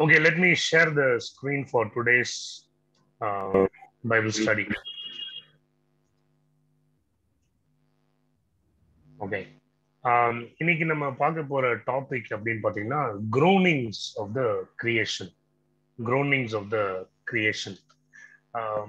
Okay, let me share the screen for today's uh, Bible study. Okay. Um, இன்னைக்கு நம்ம பார்க்க போற topic அப்படின்னு பார்த்தீங்கன்னா groanings of the creation. groanings of the creation. Um,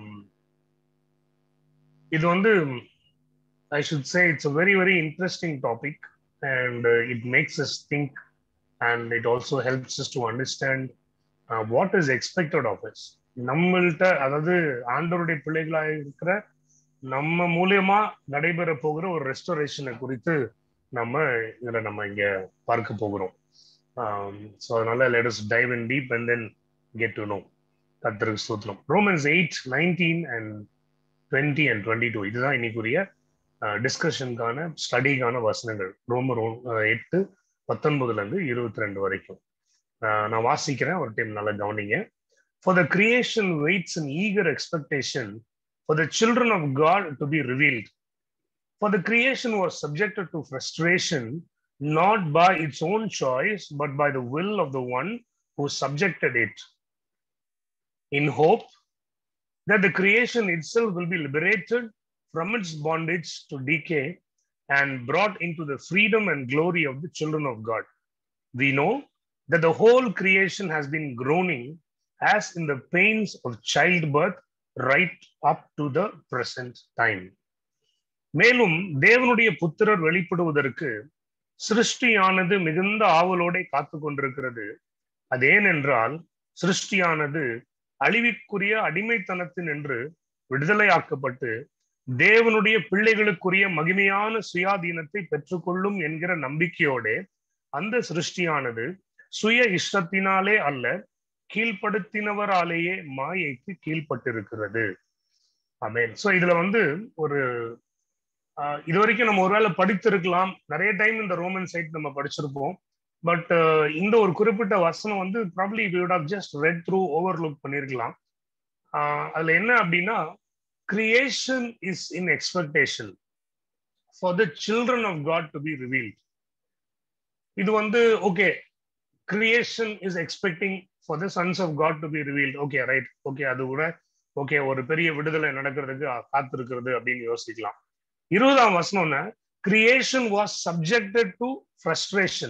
இது வந்து I should say it's a very very interesting topic and uh, it makes us think and it also helps us to understand uh, what is expected of us நம்மள்கிட்ட அதாவது ஆண்டவருடைய பிள்ளைகளாக இருக்கிற நம்ம மூலியமா நடைபெற போகிற ஒரு ரெஸ்டோரேஷனை குறித்து நம்ம இதுல நம்ம இங்க பார்க்க போகிறோம் ஸோ அதனால let us dive in deep and then get to know கத்திற்கு சூத்திரம் Romans eight nineteen and twenty and twenty two இதுதான் இன்னைக்குரிய டிஸ்கஷனுக்கான ஸ்டடிக்கான வசனங்கள் ரோம எட்டு பத்தொன்பதுல இருந்து இருபத்தி ரெண்டு வரைக்கும் நான் வாசிக்கிறேன் ஒரு டைம் நல்லா கவனிங்க for the creation waits in eager expectation for the children of God to be revealed for the creation was subjected to frustration not by its own choice but by the will of the one who subjected it in hope that the creation itself will be liberated from its bondage to decay and brought into the freedom and glory of the children of God. We know that the whole creation has been groaning as in the pains of childbirth right up to the present time. மேலும் தேவனுடைய புத்திரர் வெளிப்படுவதற்கு சிருஷ்டியானது மிகுந்த ஆவலோட காத்து கொண்டிருக்கிறது அது ஏனென்றால் சிருஷ்டியானது அழிவிற்குரிய அடிமைத்தனத்தின் என்று விடுதலையாக்கப்பட்டு தேவனுடைய பிள்ளைகளுக்குரிய மகிமையான சுயாதீனத்தை பெற்றுக்கொள்ளும் என்கிற நம்பிக்கையோட அந்த சிருஷ்டியானது சுய இஷ்டத்தினாலே அல்ல கீழ்ப்படுத்தினவராலேயே மாயைக்கு கீழ்பட்டிருக்கிறது அமேன் சோ இதுல வந்து ஒரு இது வரைக்கும் நம்ம ஒருவேளை படித்திருக்கலாம் நிறைய டைம் இந்த ரோமன் சைட் நம்ம படிச்சிருப்போம் பட் இந்த ஒரு குறிப்பிட்ட வசனம் வந்து probably we would have just read through overlook பண்ணிருக்கலாம் அதுல என்ன அப்படின்னா creation is in expectation for the children of God to be revealed இது வந்து okay creation is expecting for the sons of God to be revealed okay right okay அது கூட okay ஒரு பெரிய விடுதலை நடக்கிறதுக்கு காத்திருக்கிறது அப்படின்னு யோசிக்கலாம் இருபதாம் வசனம்னா creation was subjected to frustration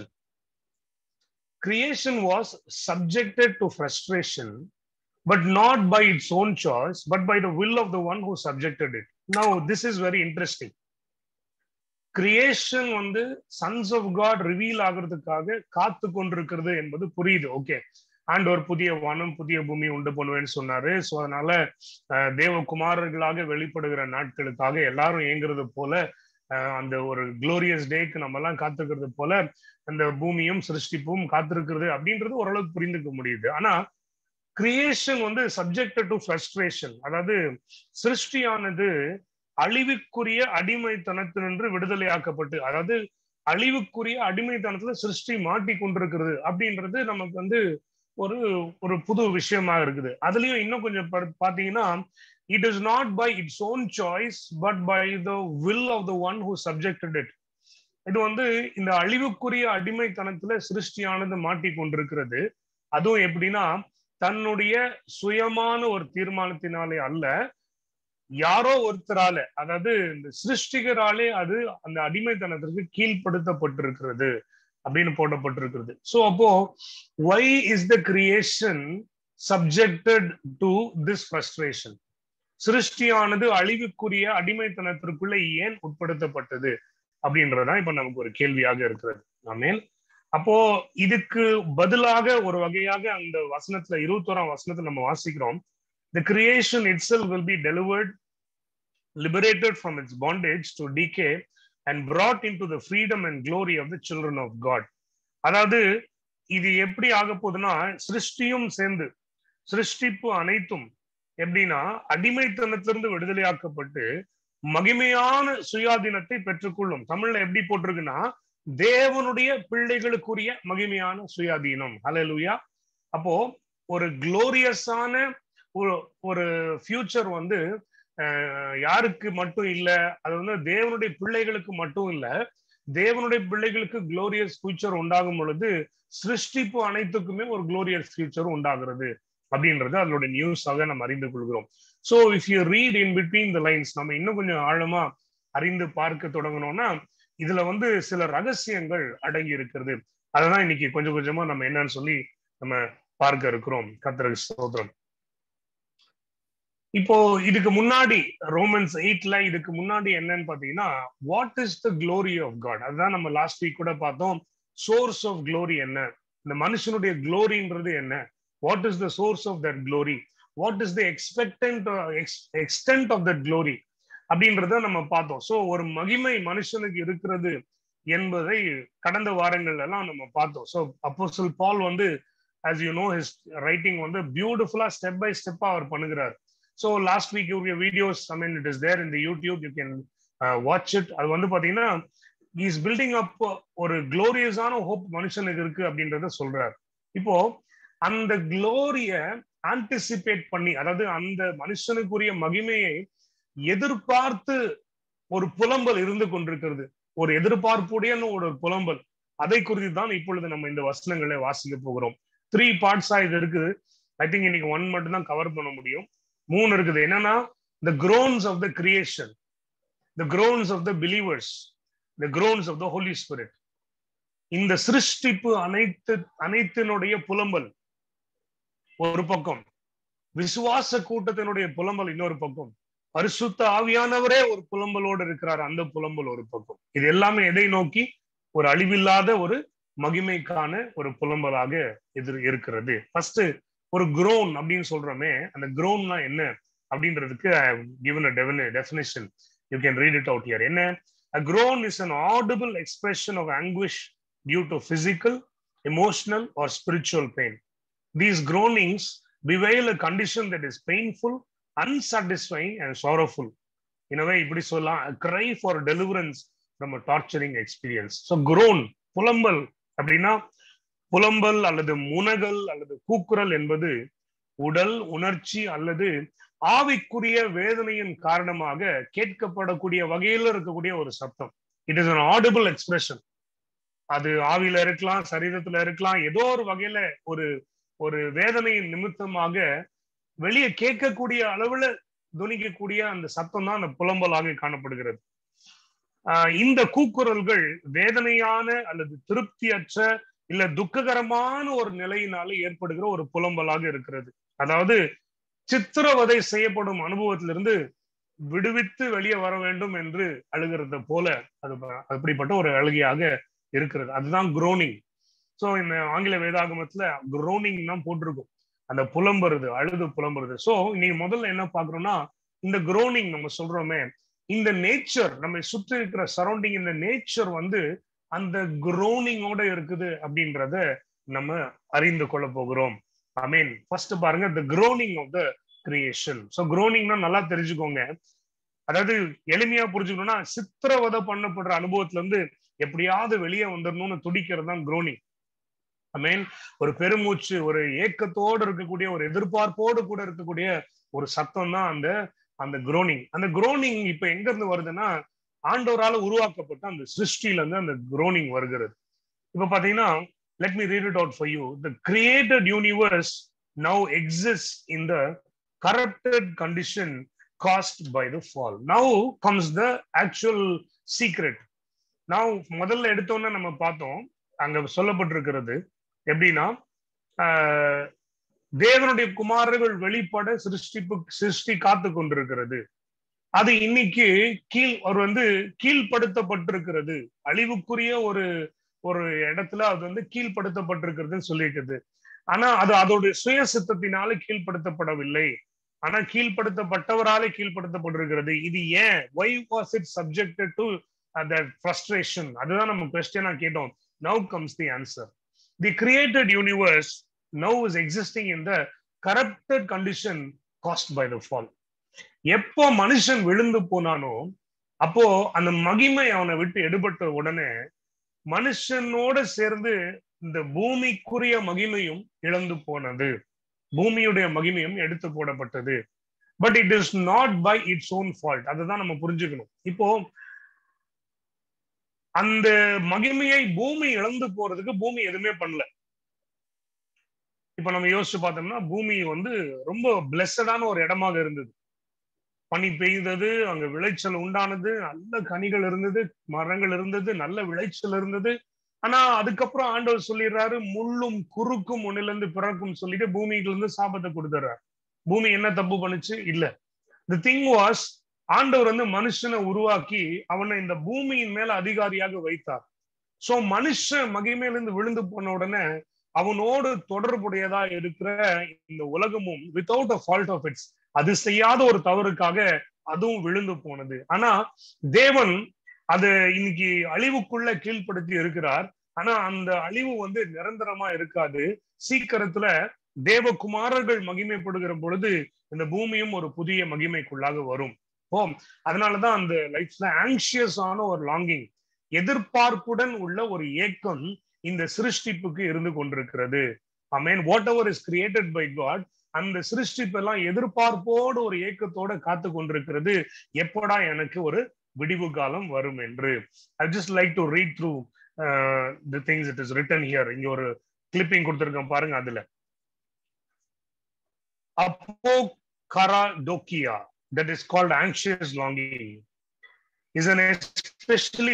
creation was subjected to frustration, but not by its own choice, but by the will of the one who subjected it. Now, this is very interesting. Creation வந்து sons of God reveal ஆகிறதுக்காக காத்து கொண்டிருக்கிறது என்பது புரியுது okay and ஒரு புதிய வானம் புதிய பூமி உண்டு பண்ணுவேன்னு சொன்னாரு ஸோ அதனால தேவகுமாரர்களாக வெளிப்படுகிற நாட்களுக்காக எல்லாரும் இயங்குறது போல அந்த ஒரு குளோரியஸ் டேக்கு நம்ம எல்லாம் காத்துக்கிறது போல அந்த பூமியும் சிருஷ்டிப்பும் காத்திருக்கிறது அப்படின்றது ஓரளவுக்கு புரிந்துக்க முடியுது ஆனா கிரியேஷன் வந்து சப்ஜெக்ட் டு ஃப்ரஸ்ட்ரேஷன் அதாவது சிருஷ்டியானது அழிவுக்குரிய அடிமைத்தனத்தினின்று விடுதலையாக்கப்பட்டு அதாவது அழிவுக்குரிய அடிமைத்தனத்துல சிருஷ்டி மாட்டி கொண்டிருக்கிறது அப்படின்றது நமக்கு வந்து ஒரு ஒரு புது விஷயமா இருக்குது அதுலயும் இன்னும் கொஞ்சம் பாத்தீங்கன்னா it is not by its own choice but by the will of the one who subjected it இது வந்து இந்த அழிவுக்குரிய அடிமைத்தனத்துல சிருஷ்டியானது மாட்டி கொண்டிருக்கிறது அதுவும் எப்படின்னா தன்னுடைய சுயமான ஒரு தீர்மானத்தினாலே அல்ல யாரோ ஒருத்தரால அதாவது இந்த சிருஷ்டிகராலே அது அந்த அடிமைத்தனத்திற்கு கீழ்ப்படுத்தப்பட்டிருக்கிறது அப்படின்னு போடப்பட்டிருக்கிறது சோ அப்போ why is the creation subjected to this frustration சிருஷ்டியானது அழிவுக்குரிய அடிமைத்தனத்திற்குள்ள ஏன் உட்படுத்தப்பட்டது அப்படின்றதுதான் இப்ப நமக்கு ஒரு கேள்வியாக இருக்கிறது ஆமேன் அப்போ இதுக்கு பதிலாக ஒரு வகையாக அந்த வசனத்துல இருபத்தோராம் வசனத்துல நம்ம வாசிக்கிறோம் the creation itself will be delivered liberated from its bondage to decay and brought into the freedom and glory of the children of God அதாவது இது எப்படி ஆக போகுதுன்னா சிருஷ்டியும் சேர்ந்து சிருஷ்டிப்பு அனைத்தும் எப்படின்னா அடிமைத்தனத்திலிருந்து விடுதலையாக்கப்பட்டு மகிமையான சுயாதீனத்தை பெற்றுக்கொள்ளும் தமிழ்ல எப்படி போட்டிருக்குன்னா தேவனுடைய பிள்ளைகளுக்குரிய மகிமையான சுயாதீனம் ஹலலுயா அப்போ ஒரு குளோரியஸான ஒரு ஒரு ஃபியூச்சர் வந்து யாருக்கு மட்டும் இல்ல அது வந்து தேவனுடைய பிள்ளைகளுக்கு மட்டும் இல்ல தேவனுடைய பிள்ளைகளுக்கு குளோரியஸ் ஃபியூச்சர் உண்டாகும் பொழுது சிருஷ்டிப்பு அனைத்துக்குமே ஒரு குளோரியஸ் ஃபியூச்சர் உண்டாகிறது அப்படின்றது அதனுடைய நியூஸாக நம்ம அறிந்து கொள்கிறோம் so if you read in between the lines நம்ம இன்னும் கொஞ்சம் ஆழமா அறிந்து பார்க்க தொடங்கணும்னா இதுல வந்து சில ரகசியங்கள் அடங்கி இருக்கிறது அததான் இன்னைக்கு கொஞ்சம் கொஞ்சமா நம்ம என்னன்னு சொல்லி நம்ம பார்க்க இருக்கிறோம் கத்திரகு சோதரம் இப்போ இதுக்கு முன்னாடி ரோமன்ஸ் எயிட்ல இதுக்கு முன்னாடி என்னன்னு பாத்தீங்கன்னா what is the glory of God அதுதான் நம்ம லாஸ்ட் வீக் கூட பார்த்தோம் சோர்ஸ் ஆஃப் க்ளோரி என்ன இந்த மனுஷனுடைய க்ளோரின்றது என்ன what is the source of that glory what is the expectant extent of that glory அப்படின்றத நம்ம பார்த்தோம் ஸோ ஒரு மகிமை மனுஷனுக்கு இருக்கிறது என்பதை கடந்த வாரங்கள் எல்லாம் நம்ம பார்த்தோம் ஸோ அப்போ சொல் பால் வந்து as you know his writing வந்து பியூட்டிஃபுல்லா ஸ்டெப் பை ஸ்டெப்பா அவர் பண்ணுகிறார் so last week videos I mean it is there இந்த YouTube you can watch it அது வந்து பாத்தீங்கன்னா இஸ் பில்டிங் அப் ஒரு குளோரியஸான ஹோப் மனுஷனுக்கு இருக்கு அப்படின்றத சொல்றார் இப்போ அந்த குளோரிய ஆன்டிசிபேட் பண்ணி அதாவது அந்த மனுஷனுக்குரிய மகிமையை எதிர்பார்த்து ஒரு புலம்பல் இருந்து கொண்டிருக்கிறது ஒரு எதிர்பார்ப்புடைய ஒரு புலம்பல் அதை குறித்து தான் இப்பொழுது நம்ம இந்த வசனங்களை வாசிக்க போகிறோம் த்ரீ பார்ட்ஸா இது இருக்குது ஐ திங்க் இன்னைக்கு ஒன் மட்டும் தான் கவர் பண்ண முடியும் மூணு இருக்குது என்னன்னா the groans of the creation the groans of the believers the groans of the Holy Spirit இந்த சிருஷ்டிப்பு அனைத்து அனைத்தினுடைய புலம்பல் ஒரு பக்கம் விசுவாச கூட்டத்தினுடைய புலம்பல் இன்னொரு பக்கம் பரிசுத்த ஆவியானவரே ஒரு புலம்பலோடு இருக்கிறார் அந்த புலம்பல் ஒரு பக்கம் இது எல்லாமே எதை நோக்கி ஒரு அழிவில்லாத ஒரு மகிமைக்கான ஒரு புலம்பலாக எதிர் இருக்கிறது ஃபர்ஸ்ட் ஒரு குரோன் அப்படின்னு சொல்றோமே அந்த குரோன்னா என்ன அப்படின்றதுக்கு given a definition you can read it out here என்ன A groan is an audible expression of anguish due to physical, emotional, or spiritual pain. These groanings bewail a condition that is painful, unsatisfying, and sorrowful. In a way, இப்படி சொல்லலாம் a cry for deliverance from a torturing experience. So, groan, புலம்பல் அப்படின்னா புலம்பல் அல்லது முனகல் அல்லது கூக்குரல் என்பது உடல் உணர்ச்சி அல்லது ஆவிக்குரிய வேதனையின் காரணமாக கேட்கப்படக்கூடிய வகையில் இருக்கக்கூடிய ஒரு சத்தம் it is an audible expression அது ஆவியில இருக்கலாம் சரீரத்துல இருக்கலாம் ஏதோ ஒரு வகையில ஒரு ஒரு வேதனையின் நிமித்தமாக வெளியே கேட்கக்கூடிய அளவுல துணிக்கக்கூடிய அந்த சத்தம் தான் அந்த புலம்பலாக காணப்படுகிறது இந்த கூக்குரல்கள் வேதனையான அல்லது திருப்தியற்ற இல்ல துக்ககரமான ஒரு நிலையினால ஏற்படுகிற ஒரு புலம்பலாக இருக்கிறது அதாவது சித்திரவதை செய்யப்படும் அனுபவத்திலிருந்து விடுவித்து வெளியே வர வேண்டும் என்று அழுகிறத போல அது அப்படிப்பட்ட ஒரு அழுகையாக இருக்கிறது அதுதான் குரோனிங் ஸோ இந்த ஆங்கில வேதாகமத்துல குரோனிங் தான் போட்டிருக்கும் அந்த புலம்புறது அழுது புலம்புறது ஸோ நீங்க முதல்ல என்ன பாக்குறோம்னா இந்த குரோனிங் நம்ம சொல்றோமே இந்த நேச்சர் நம்ம சுற்றி இருக்கிற சரௌண்டிங் இந்த நேச்சர் வந்து அந்த குரோனிங்கோட இருக்குது அப்படின்றத நம்ம அறிந்து கொள்ள போகிறோம் ஐ மீன் ஃபர்ஸ்ட் பாருங்க the groaning of the creation so குரோனிங்னா நல்லா தெரிஞ்சுக்கோங்க அதாவது எளிமையா புரிஞ்சுக்கணும்னா சித்திரவதை பண்ணப்படுற அனுபவத்துல இருந்து எப்படியாவது வெளியே வந்துடணும்னு துடிக்கிறது தான் குரோனிங் ஐ மீன் ஒரு பெருமூச்சு ஒரு ஏக்கத்தோடு இருக்கக்கூடிய ஒரு எதிர்பார்ப்போடு கூட இருக்கக்கூடிய ஒரு சத்தம் தான் அந்த அந்த குரோனிங் அந்த குரோனிங் இப்ப எங்க இருந்து வருதுன்னா ஆண்டவரால உருவாக்கப்பட்ட அந்த சிருஷ்டில இருந்து அந்த குரோனிங் வருகிறது இப்ப பாத்தீங்கன்னா let me read it out for you the created universe now exist in the corrupted condition cast by the fall now comes the actual secret நான் முதல்ல எடுத்தோன்னே நம்ம பார்த்தோம் அங்க சொல்லப்பட்டிருக்கிறது எப்படின்னா தேவனுடைய குமாரர்கள் வெளிப்பட சிருஷ்டிப்பு சிருஷ்டி காத்து கொண்டிருக்கிறது அது இன்னைக்கு கீழ் அவர் வந்து கீழ்படுத்தப்பட்டிருக்கிறது அழிவுக்குரிய ஒரு ஒரு இடத்துல அது வந்து கீழ்படுத்தப்பட்டிருக்கிறதுன்னு சொல்லிட்டுது ஆனா அது அதோடைய சுய சித்தத்தினால கீழ்படுத்தப்படவில்லை ஆனா கீழ்படுத்தப்பட்டவராலே கீழ்படுத்தப்பட்டிருக்கிறது இது ஏன் why was it subjected to that frustration அதுதான் நம்ம கொஸ்டினா கேட்டோம் now comes the answer the created universe now is existing in the corrupted condition cast by the fall எப்போ மனுஷன் விழுந்து போனானோ அப்போ அந்த மகிமை அவனை விட்டு எடுபட்ட உடனே மனுஷனோட சேர்ந்து இந்த பூமிக்குரிய மகிமையும் இழந்து போனது பூமியுடைய மகிமையும் எடுத்து போடப்பட்டது but it is not by its own fault அதுதான் நம்ம புரிஞ்சுக்கணும் இப்போ அந்த மகிமையை பூமி இழந்து போறதுக்கு பூமி எதுவுமே பண்ணல இப்ப நம்ம யோசிச்சு பார்த்தோம்னா பூமி வந்து ரொம்ப பிளஸடான ஒரு இடமாக இருந்தது பனி பெய்தது அங்க விளைச்சல் உண்டானது நல்ல கனிகள் இருந்தது மரங்கள் இருந்தது நல்ல விளைச்சல் இருந்தது ஆனா அதுக்கப்புறம் ஆண்டவர் சொல்லிடுறாரு முள்ளும் குறுக்கும் ஒன்னிலிருந்து பிறக்கும் சொல்லிட்டு பூமியில இருந்து சாபத்தை கொடுத்துறாரு பூமி என்ன தப்பு பண்ணுச்சு இல்ல தி திங் வாஸ் ஆண்டவர் வந்து மனுஷனை உருவாக்கி அவனை இந்த பூமியின் மேல அதிகாரியாக வைத்தார் சோ மனுஷன் மகிமையிலிருந்து விழுந்து போன உடனே அவனோடு தொடர்புடையதா இருக்கிற இந்த உலகமும் without a fault of its அது செய்யாத ஒரு தவறுக்காக அதுவும் விழுந்து போனது ஆனா தேவன் அது இன்னைக்கு அழிவுக்குள்ள கீழ்ப்படுத்தி இருக்கிறார் ஆனா அந்த அழிவு வந்து நிரந்தரமா இருக்காது சீக்கிரத்துல தேவகுமாரர்கள் மகிமைப்படுகிற பொழுது இந்த பூமியும் ஒரு புதிய மகிமைக்குள்ளாக வரும் ஓ அதனாலதான் அந்த லைஃப்ல ஆங்ஷியஸ் ஆன ஒரு லாங்கிங் எதிர்பார்ப்புடன் உள்ள ஒரு ஏக்கம் இந்த சிருஷ்டிப்புக்கு இருந்து கொண்டிருக்கிறது I mean whatever is created by God அந்த சிருஷ்டிப்பெல்லாம் எதிர்பார்ப்போடு ஒரு ஏக்கத்தோட காத்து கொண்டிருக்கிறது எப்படா எனக்கு ஒரு விடிவு காலம் வரும் என்று I just like to read through the things it is written here இங்க ஒரு கிளிப்பிங் கொடுத்திருக்கேன் பாருங்க அதுல அப்போ கராடோக்கியா that is called anxious longing is an especially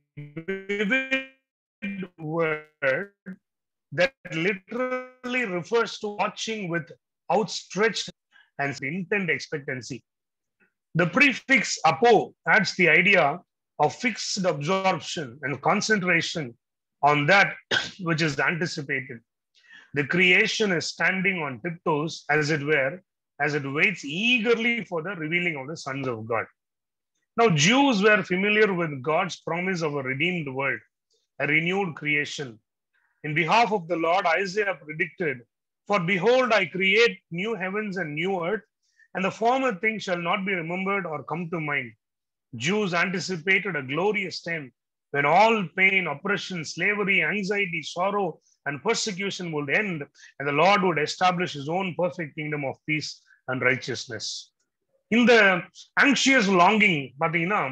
vivid word that literally refers to watching with outstretched and intent expectancy. The prefix apo adds the idea of fixed absorption and concentration on that which is anticipated. The creation is standing on tiptoes, as it were, as it waits eagerly for the revealing of the sons of God. Now, Jews were familiar with God's promise of a redeemed world, a renewed creation. In behalf of the Lord, Isaiah predicted, For behold, I create new heavens and new earth, and the former things shall not be remembered or come to mind. Jews anticipated a glorious time when all pain, oppression, slavery, anxiety, sorrow, and persecution would end, and the Lord would establish his own perfect kingdom of peace and righteousness. இந்த anxious longing பாத்தீங்கன்னா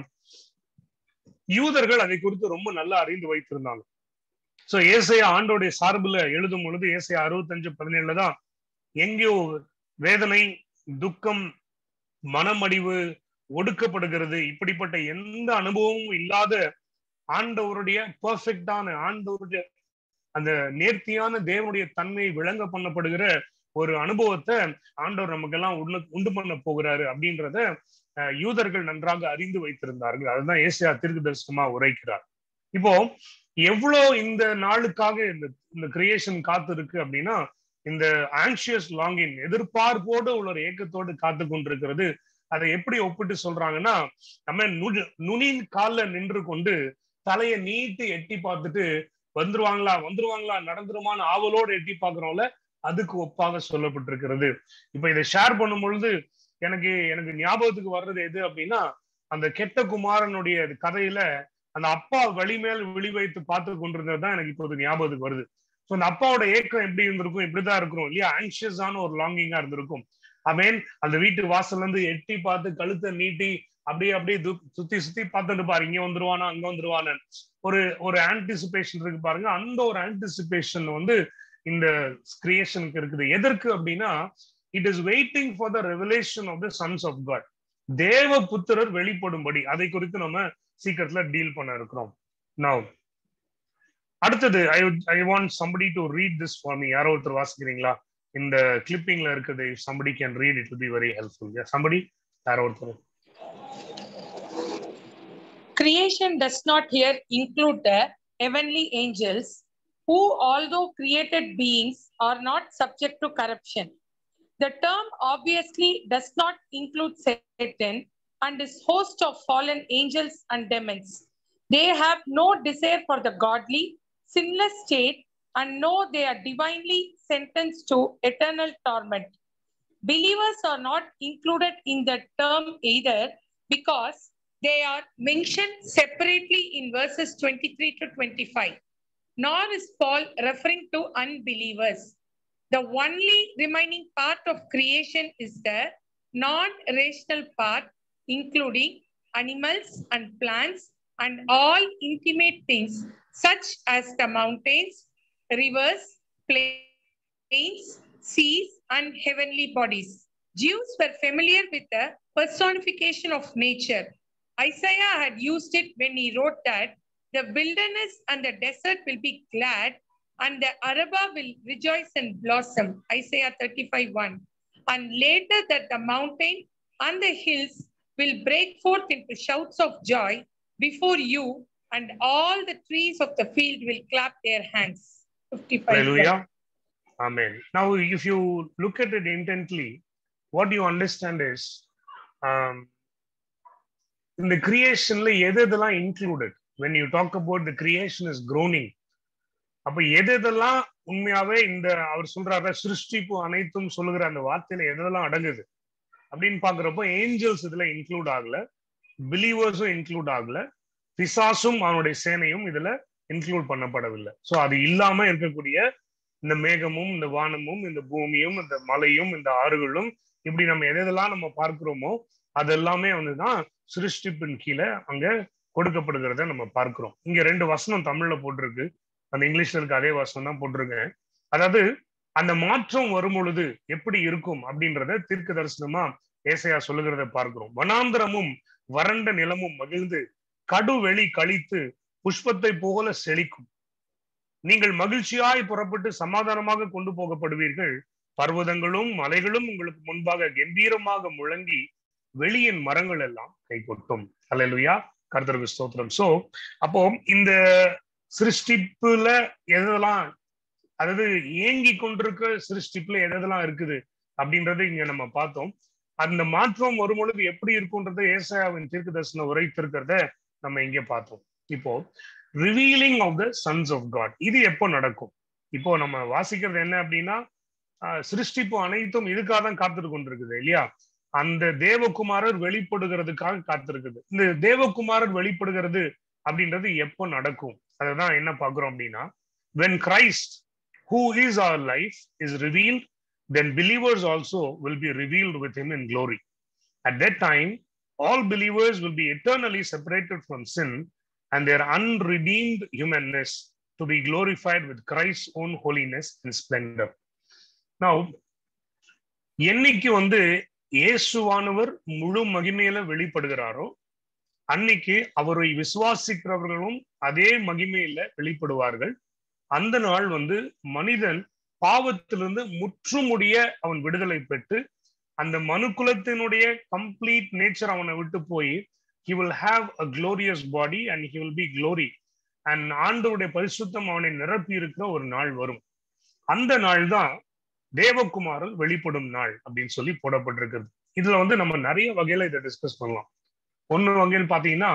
யூதர்கள் அதை குறித்து ரொம்ப நல்லா அறிந்து வைத்திருந்தாங்க so ஏசையா ஆண்டோடைய சார்புல எழுதும் பொழுது ஏசையா அறுபத்தஞ்சு பதினேழுல தான் எங்கேயோ வேதனை துக்கம் மனமடிவு ஒடுக்கப்படுகிறது இப்படிப்பட்ட எந்த அனுபவமும் இல்லாத ஆண்டவருடைய பர்ஃபெக்டான ஆண்டவருடைய அந்த நேர்த்தியான தேவனுடைய தன்மையை விளங்க பண்ணப்படுகிற ஒரு அனுபவத்தை ஆண்டவர் நமக்கெல்லாம் உள்ள உண்டு பண்ண போகிறாரு அப்படின்றத யூதர்கள் நன்றாக அறிந்து வைத்திருந்தார்கள் அதுதான் ஏசியா திருக்கு தரிசனமா உரைக்கிறார் இப்போ எவ்வளோ இந்த நாளுக்காக இந்த இந்த கிரியேஷன் காத்து இருக்கு அப்படின்னா இந்த ஆன்சியஸ் லாங்கின் எதிர்பார்ப்போடு உள்ள ஒரு ஏக்கத்தோடு காத்து கொண்டிருக்கிறது அதை எப்படி ஒப்பிட்டு சொல்றாங்கன்னா நம்ம நுனி நுனின் காலில் நின்று கொண்டு தலையை நீட்டி எட்டி பார்த்துட்டு வந்துருவாங்களா வந்துருவாங்களா நடந்துருமான்னு ஆவலோடு எட்டி பார்க்கிறோம்ல அதுக்கு ஒப்பாக சொல்லப்பட்டிருக்கிறது இப்ப இதை ஷேர் பண்ணும் பொழுது எனக்கு எனக்கு ஞாபகத்துக்கு வர்றது எது அப்படின்னா அந்த கெட்ட குமாரனுடைய கதையில அந்த அப்பா வழிமேல் விழி வைத்து பார்த்து கொண்டிருந்தது தான் எனக்கு இப்போது ஞாபகத்துக்கு வருது ஸோ அந்த அப்பாவோட ஏக்கம் எப்படி இருந்திருக்கும் இப்படிதான் இருக்கும் இல்லையா ஆங்ஷியஸான ஒரு லாங்கிங்கா இருந்திருக்கும் அவன் அந்த வீட்டு வாசல்ல இருந்து எட்டி பார்த்து கழுத்தை நீட்டி அப்படியே அப்படியே சுத்தி சுத்தி பார்த்துட்டு பாரு இங்க வந்துருவானா அங்க வந்துருவானு ஒரு ஒரு ஆன்டிசிபேஷன் இருக்கு பாருங்க அந்த ஒரு ஆன்டிசிபேஷன் வந்து இந்த கிரியேஷனுக்கு இருக்குது எதற்கு அப்படின்னா it is waiting for the revelation of the sons of God தேவ புத்திரர் வெளிப்படும்படி அதை குறித்து நம்ம சீக்கிரத்துல டீல் பண்ண இருக்கிறோம் நவ் அடுத்தது I I want somebody to read this for me யாரோ ஒருத்தர் வாசிக்கிறீங்களா இந்த கிளிப்பிங்ல இருக்குது somebody can read it be very helpful somebody யாரோ ஒருத்தர் Creation does not here include the heavenly angels, who, although created beings, are not subject to corruption. The term obviously does not include Satan and his host of fallen angels and demons. They have no desire for the godly, sinless state and know they are divinely sentenced to eternal torment. Believers are not included in the term either because they are mentioned separately in verses 23 to 25. Nor is Paul referring to unbelievers. The only remaining part of creation is the non rational part, including animals and plants and all intimate things, such as the mountains, rivers, plains, seas, and heavenly bodies. Jews were familiar with the personification of nature. Isaiah had used it when he wrote that the wilderness and the desert will be glad, and the Arabah will rejoice and blossom. Isaiah 35 1. And later that the mountain and the hills will break forth into shouts of joy before you, and all the trees of the field will clap their hands. 55. Hallelujah. Amen. Now, if you look at it intently, what you understand is um, இந்த கிரியேஷன்ல எது எதெல்லாம் included when you talk about the creation is groaning அப்ப எது எதெல்லாம் உண்மையாவே இந்த அவர் சொல்றாரு சிருஷ்டிப்பு அனைத்தும் சொல்லுகிற அந்த வார்த்தையில எதெல்லாம் அடங்குது அப்படின்னு பாக்குறப்போ ஏஞ்சல்ஸ் இதுல இன்க்ளூட் ஆகல பிலீவர்ஸும் இன்க்ளூட் ஆகல பிசாசும் அவனுடைய சேனையும் இதுல இன்க்ளூட் பண்ணப்படவில்லை ஸோ அது இல்லாம இருக்கக்கூடிய இந்த மேகமும் இந்த வானமும் இந்த பூமியும் இந்த மலையும் இந்த ஆறுகளும் இப்படி நம்ம எதெல்லாம் நம்ம பார்க்கிறோமோ அது எல்லாமே வந்துதான் சிருஷ்டிப்பின் கீழே அங்க கொடுக்கப்படுகிறத நம்ம பார்க்கிறோம் இங்க ரெண்டு வசனம் தமிழ்ல போட்டிருக்கு அந்த இங்கிலீஷ்ல இருக்க அதே வசனம் தான் போட்டிருக்கேன் அதாவது அந்த மாற்றம் வரும் பொழுது எப்படி இருக்கும் அப்படின்றத தீர்க்க தரிசனமா ஏசையா சொல்லுகிறத பார்க்கிறோம் வனாந்திரமும் வறண்ட நிலமும் மகிழ்ந்து கடுவெளி கழித்து புஷ்பத்தை போல செழிக்கும் நீங்கள் மகிழ்ச்சியாய் புறப்பட்டு சமாதானமாக கொண்டு போகப்படுவீர்கள் பர்வதங்களும் மலைகளும் உங்களுக்கு முன்பாக கம்பீரமாக முழங்கி வெளியின் மரங்கள் எல்லாம் கை கொட்டும் அல்லா கர்த்தருக்கு ஸ்தோத்திரம் சோ அப்போ இந்த சிருஷ்டிப்புல எதெல்லாம் அதாவது ஏங்கி கொண்டிருக்க சிருஷ்டிப்புல எதெல்லாம் இருக்குது அப்படின்றது இங்க நம்ம பார்த்தோம் அந்த மாற்றம் வரும் பொழுது எப்படி இருக்கும்ன்றத ஏசாயாவின் தீர்க்க தரிசனம் உரைத்திருக்கிறத நம்ம இங்க பார்த்தோம் இப்போ revealing of the sons of God இது எப்போ நடக்கும் இப்போ நம்ம வாசிக்கிறது என்ன அப்படின்னா சிருஷ்டிப்பு அனைத்தும் இதுக்காக தான் காத்துட்டு கொண்டிருக்குது இல்லையா அந்த தேவகுமாரர் வெளிப்படுகிறதுக்காக காத்திருக்குது இந்த தேவகுமாரர் வெளிப்படுகிறது அப்படின்றது எப்போ நடக்கும் அதுதான் என்ன பாக்குறோம் அப்படின்னா when Christ who is our life is revealed then believers also will be revealed with him in glory at that time all believers will be eternally separated from sin and their unredeemed humanness to be glorified with Christ's own holiness and splendor. Now, என்னைக்கு வந்து இயேசுவானவர் முழு மகிமையில வெளிப்படுகிறாரோ அன்னைக்கு அவரை விசுவாசிக்கிறவர்களும் அதே மகிமையில வெளிப்படுவார்கள் அந்த நாள் வந்து மனிதன் பாவத்திலிருந்து முற்றுமுடிய அவன் விடுதலை பெற்று அந்த மனுக்குலத்தினுடைய கம்ப்ளீட் நேச்சர் அவனை விட்டு போய் he will have a glorious body and he will be glory and ஆண்டவருடைய பரிசுத்தம் அவனை நிரப்பி இருக்கிற ஒரு நாள் வரும் அந்த நாள் தான் தேவகுமாரல் வெளிப்படும் நாள் அப்படின்னு சொல்லி போடப்பட்டிருக்கிறது இதுல வந்து நம்ம நிறைய வகையில இதை டிஸ்கஸ் பண்ணலாம் ஒன்னு வகையில் பாத்தீங்கன்னா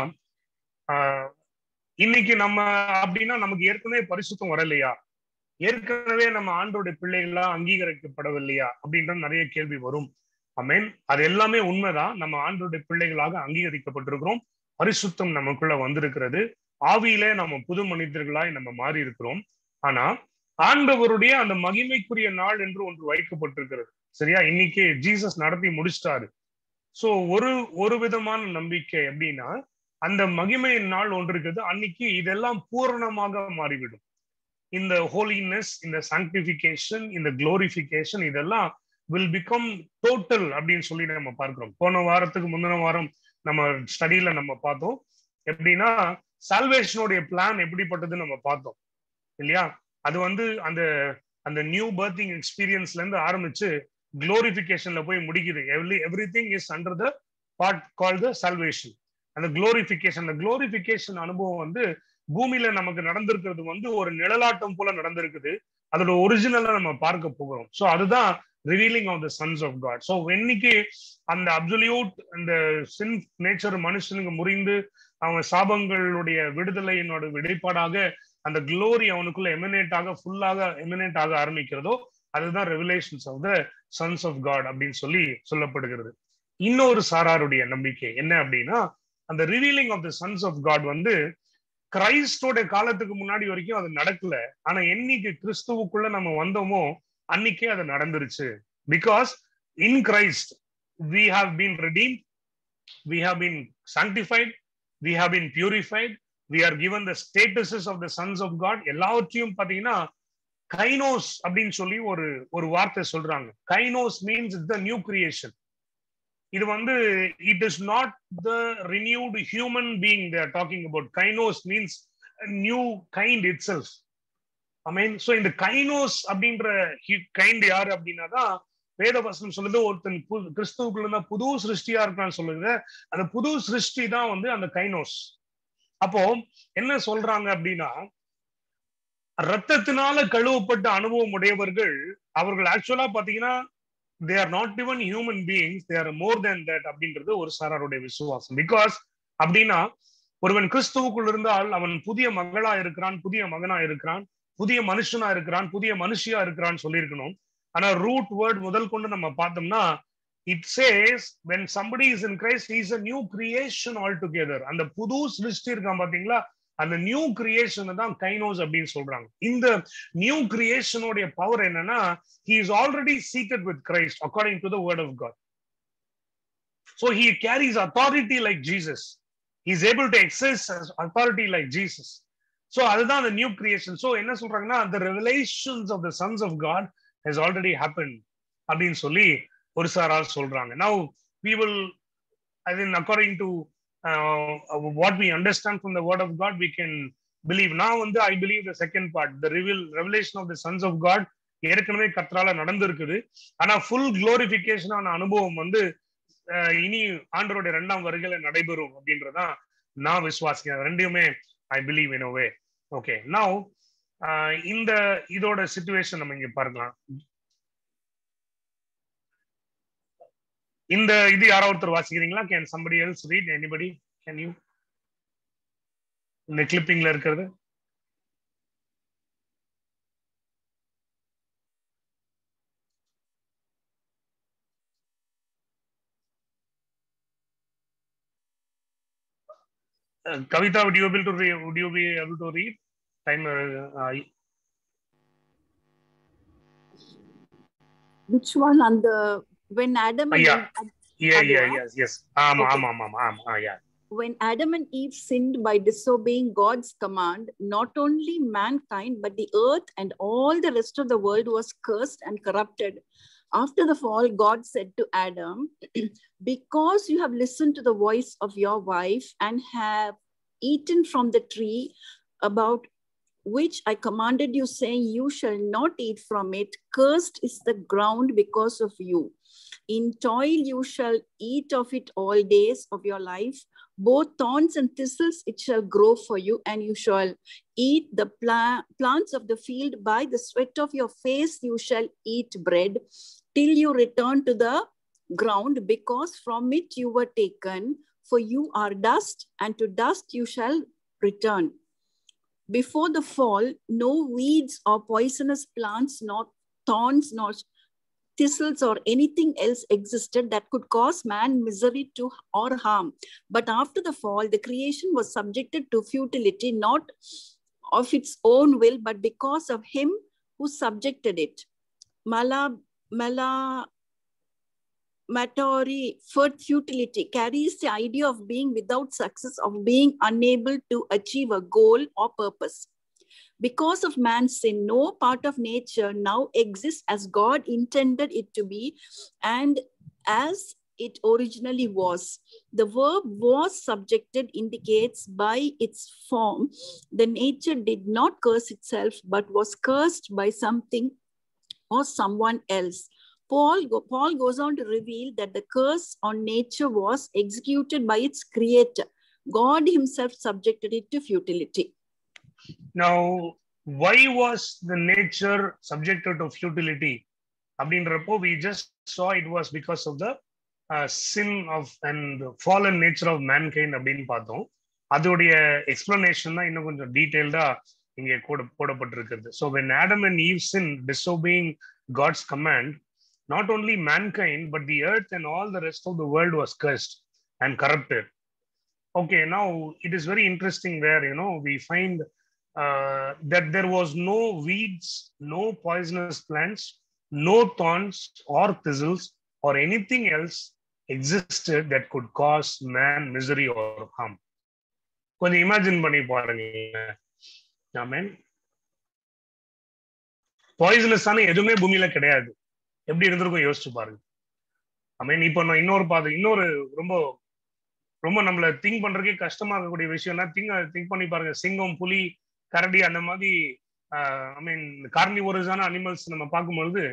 ஆஹ் இன்னைக்கு நம்ம அப்படின்னா நமக்கு ஏற்கனவே பரிசுத்தம் வரலையா ஏற்கனவே நம்ம ஆண்டோடைய பிள்ளைகளா அங்கீகரிக்கப்படவில்லையா அப்படின்ற நிறைய கேள்வி வரும் அமேன் அது எல்லாமே உண்மைதான் நம்ம ஆண்டோடைய பிள்ளைகளாக அங்கீகரிக்கப்பட்டிருக்கிறோம் பரிசுத்தம் நமக்குள்ள வந்திருக்கிறது ஆவியிலே நம்ம புது மனிதர்களாய் நம்ம மாறி இருக்கிறோம் ஆனா ஆண்டவருடைய அந்த மகிமைக்குரிய நாள் என்று ஒன்று வைக்கப்பட்டிருக்கிறது சரியா இன்னைக்கு ஜீசஸ் நடத்தி முடிச்சிட்டாரு சோ ஒரு ஒரு விதமான நம்பிக்கை எப்படின்னா அந்த மகிமையின் நாள் ஒன்று இருக்குது அன்னைக்கு இதெல்லாம் பூரணமாக மாறிவிடும் இந்த ஹோலினஸ் இந்த சாங்டிபிகேஷன் இந்த குளோரிபிகேஷன் இதெல்லாம் வில் பிகம் டோட்டல் அப்படின்னு சொல்லி நம்ம பார்க்கிறோம் போன வாரத்துக்கு முந்தின வாரம் நம்ம ஸ்டடியில நம்ம பார்த்தோம் எப்படின்னா சால்வேஷனுடைய பிளான் எப்படிப்பட்டதுன்னு நம்ம பார்த்தோம் இல்லையா அது வந்து அந்த அந்த நியூ பர்த்திங் எக்ஸ்பீரியன்ஸ்ல இருந்து ஆரம்பிச்சு குளோரிபிகேஷன்ல போய் முடிக்குது every everything is under the part call the salvation அந்த குளோரிபிகேஷன் அந்த குளோரிபிகேஷன் அனுபவம் வந்து பூமியில நமக்கு நடந்திருக்கிறது வந்து ஒரு நிழலாட்டம் போல நடந்திருக்குது அதோட ஒரிஜினலா நம்ம பார்க்க போகிறோம் ஸோ அதுதான் revealing of the sons of God so என்னைக்கு அந்த அப்சல்யூட் அந்த சின் நேச்சர் மனுஷனுக்கு முறிந்து அவன் சாபங்களுடைய விடுதலையினோட வெளிப்பாடாக அந்த குளோரி அவனுக்குள்ள எமினேட் ஆக ஃபுல்லாக எமினேட் ஆக ஆரம்பிக்கிறதோ அதுதான் revelations of the sons of God அப்படின்னு சொல்லி சொல்லப்படுகிறது இன்னொரு சாராருடைய நம்பிக்கை என்ன அப்படின்னா அந்த revealing of the sons of God வந்து கிரைஸ்டோட காலத்துக்கு முன்னாடி வரைக்கும் அது நடக்கல ஆனா என்னைக்கு கிறிஸ்துவுக்குள்ள நம்ம வந்தோமோ அன்னைக்கே அது நடந்துருச்சு because in Christ we have been redeem we have been sanctified we have been purified we are given the statuses of the sons of God எல்லாவற்றையும் பாத்தீங்கன்னா கைனோஸ் அப்படின்னு சொல்லி ஒரு ஒரு வார்த்தை சொல்றாங்க கைனோஸ் மீன்ஸ் த நியூ கிரியேஷன் இது வந்து it is not the renewed human being they're talking about கைனோஸ் means new kind itself I mean so இந்த கைனோஸ் அப்படின்ற கைண்ட் யாரு அப்படின்னா தான் வேதவசனம் சொல்லுது ஒருத்தன் கிறிஸ்துவுக்குள்ள இருந்தா புது சிருஷ்டியா இருக்கான்னு சொல்லுது அந்த புது சிருஷ்டி தான் வந்து அந்த கைனோஸ் அப்போ என்ன சொல்றாங்க அப்படின்னா ரத்தத்தினால கழுவப்பட்ட அனுபவம் உடையவர்கள் அவர்கள் ஆக்சுவலா பாத்தீங்கன்னா they are not even human beings they are more than that அப்படின்றது ஒரு சாராருடைய விசுவாசம் பிகாஸ் அப்படின்னா ஒருவன் கிறிஸ்துவுக்குள் இருந்தால் அவன் புதிய மகளா இருக்கிறான் புதிய மகனா இருக்கிறான் புதிய மனுஷனா இருக்கிறான் புதிய மனுஷியா இருக்கிறான்னு சொல்லியிருக்கணும் ஆனா ரூட் வேர்ட் முதல் கொண்டு நம்ம பார்த்தோம்னா it says when somebody is in Christ is a new creation all together அந்த புது சிருஷ்டி இருக்கான் பாத்தீங்களா அந்த நியூ கிரியேஷன் தான் கைனோஸ் அப்படின்னு சொல்றாங்க இந்த நியூ கிரியேஷனுடைய பவர் என்னன்னா he is already seated with Christ according to the word of God so he carries authority like Jesus is able to access authority like Jesus so அதுதான் அந்த நியூ கிரியேஷன் ஸோ என்ன சொல்றாங்கன்னா அந்த revelations of the sons of God has already happen அப்படின்னு சொல்லி ஒரு சாரால் சொல்றாங்க now we will I mean according to what we understand from the word of God we can believe நான் வந்து I believe the second part the reveal revelation of the sons of God ஏற்கனவே கத்ரால நடந்திருக்குது ஆனா full குளோரிபிகேஷனான அனுபவம் வந்து இனி ஆண்டருடைய ரெண்டாம் வருகையில நடைபெறும் அப்படின்றதான் நான் விசுவாசிக்கிறேன் ரெண்டையுமே I believe in way okay now இந்த இதோட சுச்சுவேஷன் நம்ம இங்க பார்க்கலாம் இந்த இது யாரோ ஒருத்தர் வாசிக்கிறீங்களா can somebody else read anybody can you இந்த கிளிப்பிங்ல இருக்கிறது Kavita, would you able to read, would you be able to read? Time. Uh, Which one on the when Adam and yeah. Eve, yeah, yeah, Adwa? yes, yes. Um, Okay. um, um, um, um, uh, yeah. when Adam and Eve sinned by disobeying God's command, not only mankind but the earth and all the rest of the world was cursed and corrupted. After the fall, God said to Adam, Because you have listened to the voice of your wife and have eaten from the tree about which I commanded you, saying, You shall not eat from it, cursed is the ground because of you. In toil you shall eat of it all days of your life. Both thorns and thistles it shall grow for you, and you shall eat the pla- plants of the field. By the sweat of your face you shall eat bread till you return to the ground, because from it you were taken. For you are dust, and to dust you shall return. Before the fall, no weeds or poisonous plants, nor thorns, nor thistles or anything else existed that could cause man misery to or harm but after the fall the creation was subjected to futility not of its own will but because of him who subjected it mala mala matori futility carries the idea of being without success of being unable to achieve a goal or purpose because of man's sin, no part of nature now exists as God intended it to be and as it originally was. The verb was subjected indicates by its form the nature did not curse itself but was cursed by something or someone else. Paul, go- Paul goes on to reveal that the curse on nature was executed by its creator. God himself subjected it to futility. Now, why was the nature subjected to futility? அப்படின்றப்போ we just saw it was because of the uh, sin of and fallen nature of mankind அப்படின்னு பார்த்தோம் அதோடைய explanation தான் இன்னும் கொஞ்சம் டீட்டெயில்டா இங்கே கூட போடப்பட்டிருக்கிறது so when Adam and Eve sinned disobeying God's command not only mankind but the earth and all the rest of the world was cursed and corrupted okay now it is very interesting where you know we find uh, that there was no weeds, no poisonous plants, no thorns or thistles or anything else existed that could cause man misery or harm. கொஞ்சம் imagine பண்ணி பாருங்க ஆமேன் பாய்சனஸான எதுவுமே பூமியில கிடையாது எப்படி இருந்திருக்கும் யோசிச்சு பாருங்க ஐ மீன் இப்போ நான் இன்னொரு பாது இன்னொரு ரொம்ப ரொம்ப நம்மள திங்க் பண்றதுக்கே கஷ்டமா இருக்கக்கூடிய விஷயம்னா திங்க் திங்க் பண்ணி பாருங்க சிங்கம் புலி கரடி அந்த மாதிரி ஐ மீன் கார்னிவோரஸான அனிமல்ஸ் நம்ம பார்க்கும்பொழுது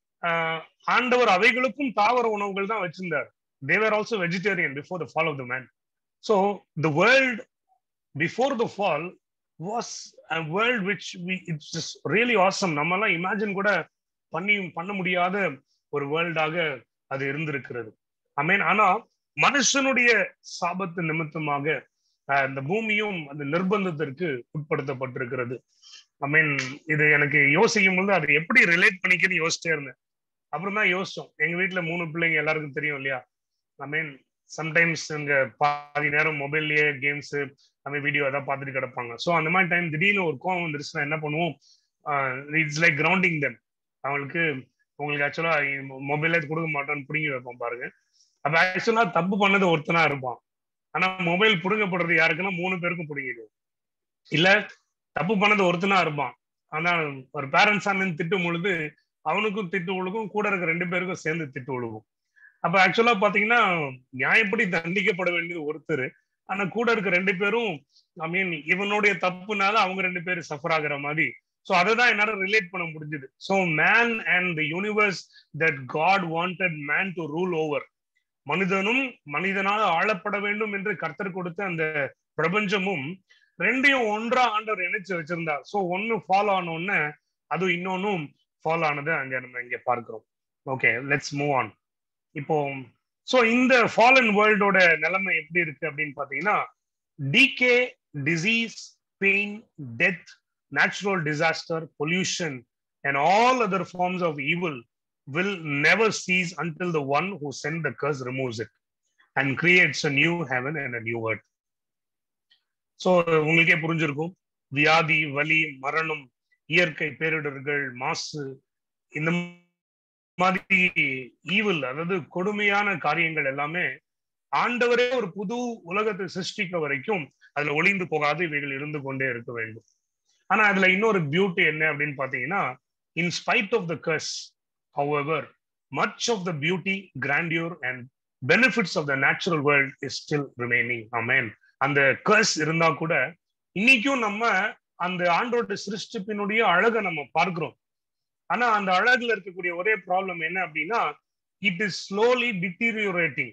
ஆண்டவர் அவைகளுக்கும் தாவர உணவுகள் தான் வச்சிருந்தார் they were also vegetarian before the fall of the man so the world before the fall was a world which we it's is really awesome நம்மலாம் இமேஜின் கூட பண்ணி பண்ண முடியாத ஒரு வேர்ல்டாக அது இருந்திருக்கிறது ஐ மீன் ஆனா மனுஷனுடைய சாபத்து நிமித்தமாக இந்த பூமியும் அந்த நிர்பந்தத்திற்கு உட்படுத்தப்பட்டிருக்கிறது ஐ மீன் இது எனக்கு யோசிக்கும் போது அது எப்படி ரிலேட் பண்ணிக்கிறது யோசிச்சே இருந்தேன் அப்புறம் தான் யோசிச்சோம் எங்க வீட்டுல மூணு பிள்ளைங்க எல்லாருக்கும் தெரியும் இல்லையா ஐ மீன் சம்டைம்ஸ் இங்க பாதி நேரம் மொபைல்லயே கேம்ஸ் அந்த வீடியோ ஏதாவது பார்த்துட்டு கிடப்பாங்க ஸோ அந்த மாதிரி டைம் திடீர்னு ஒரு கோவம் வந்துருச்சுன்னா என்ன பண்ணுவோம் இட்ஸ் லைக் கிரவுண்டிங் தெம் அவங்களுக்கு உங்களுக்கு ஆக்சுவலா மொபைலே கொடுக்க மாட்டோம்னு பிடுங்கி வைப்போம் பாருங்க அப்ப ஆக்சுவலா தப்பு பண்ணது ஒருத்தனா இருப்பான் ஆனா மொபைல் புடுங்கப்படுறது யாருக்குன்னா மூணு பேருக்கும் பிடிங்கிடும் இல்ல தப்பு பண்ணது ஒருத்தனா இருப்பான் ஆனா ஒரு பேரண்ட்ஸா நின்று திட்டும் பொழுது அவனுக்கும் திட்டு ஒழுகும் கூட இருக்க ரெண்டு பேருக்கும் சேர்ந்து திட்டு ஒழுகும் அப்ப ஆக்சுவலா பாத்தீங்கன்னா நியாயப்படி தண்டிக்கப்பட வேண்டியது ஒருத்தர் ஆனா கூட இருக்க ரெண்டு பேரும் ஐ மீன் இவனுடைய தப்புனால அவங்க ரெண்டு பேரும் சஃபர் ஆகுற மாதிரி ஸோ அதை தான் என்னால ரிலேட் பண்ண முடிஞ்சது so man and the universe that God wanted man to rule over மனிதனும் மனிதனால் ஆளப்பட வேண்டும் என்று கர்த்தர் கொடுத்த அந்த பிரபஞ்சமும் ரெண்டையும் ஒன்றா ஆண்டவர் இணைச்சு வச்சிருந்தார் ஸோ ஒன்னு ஃபாலோ ஆனோன்னு அது இன்னொன்னும் ஃபாலோ ஆனது அங்க நம்ம இங்க பார்க்கிறோம் ஓகே லெட்ஸ் மூவ் ஆன் இப்போ ஸோ இந்த ஃபாலன் வேர்ல்டோட நிலைமை எப்படி இருக்கு அப்படின்னு பாத்தீங்கன்னா decay disease pain death natural disaster, pollution, and all other forms of evil will never cease until the one who sent the curse removes it and creates a new heaven and a new earth. So உங்களுக்கே புரிஞ்சிருக்கும் வியாதி வலி மரணம் இயற்கை பேரிடர்கள் மாசு இந்த மாதிரி evil அதாவது கொடுமையான காரியங்கள் எல்லாமே ஆண்டவரே ஒரு புது உலகத்தை சிருஷ்டிக்க வரைக்கும் அதுல ஒளிந்து போகாது இவைகள் இருந்து கொண்டே இருக்க வேண்டும் ஆனா அதுல இன்னொரு பியூட்டி என்ன அப்படின்னு பாத்தீங்கன்னா in spite of the curse however much of the beauty grandeur and benefits of the natural world is still remaining amen அந்த கர்ஸ் இருந்தா கூட இன்னைக்கும் நம்ம அந்த ஆண்டோட சிருஷ்டிப்பினுடைய அழகை நம்ம பார்க்கிறோம் ஆனா அந்த அழகுல இருக்கக்கூடிய ஒரே ப்ராப்ளம் என்ன அப்படின்னா it is slowly deteriorating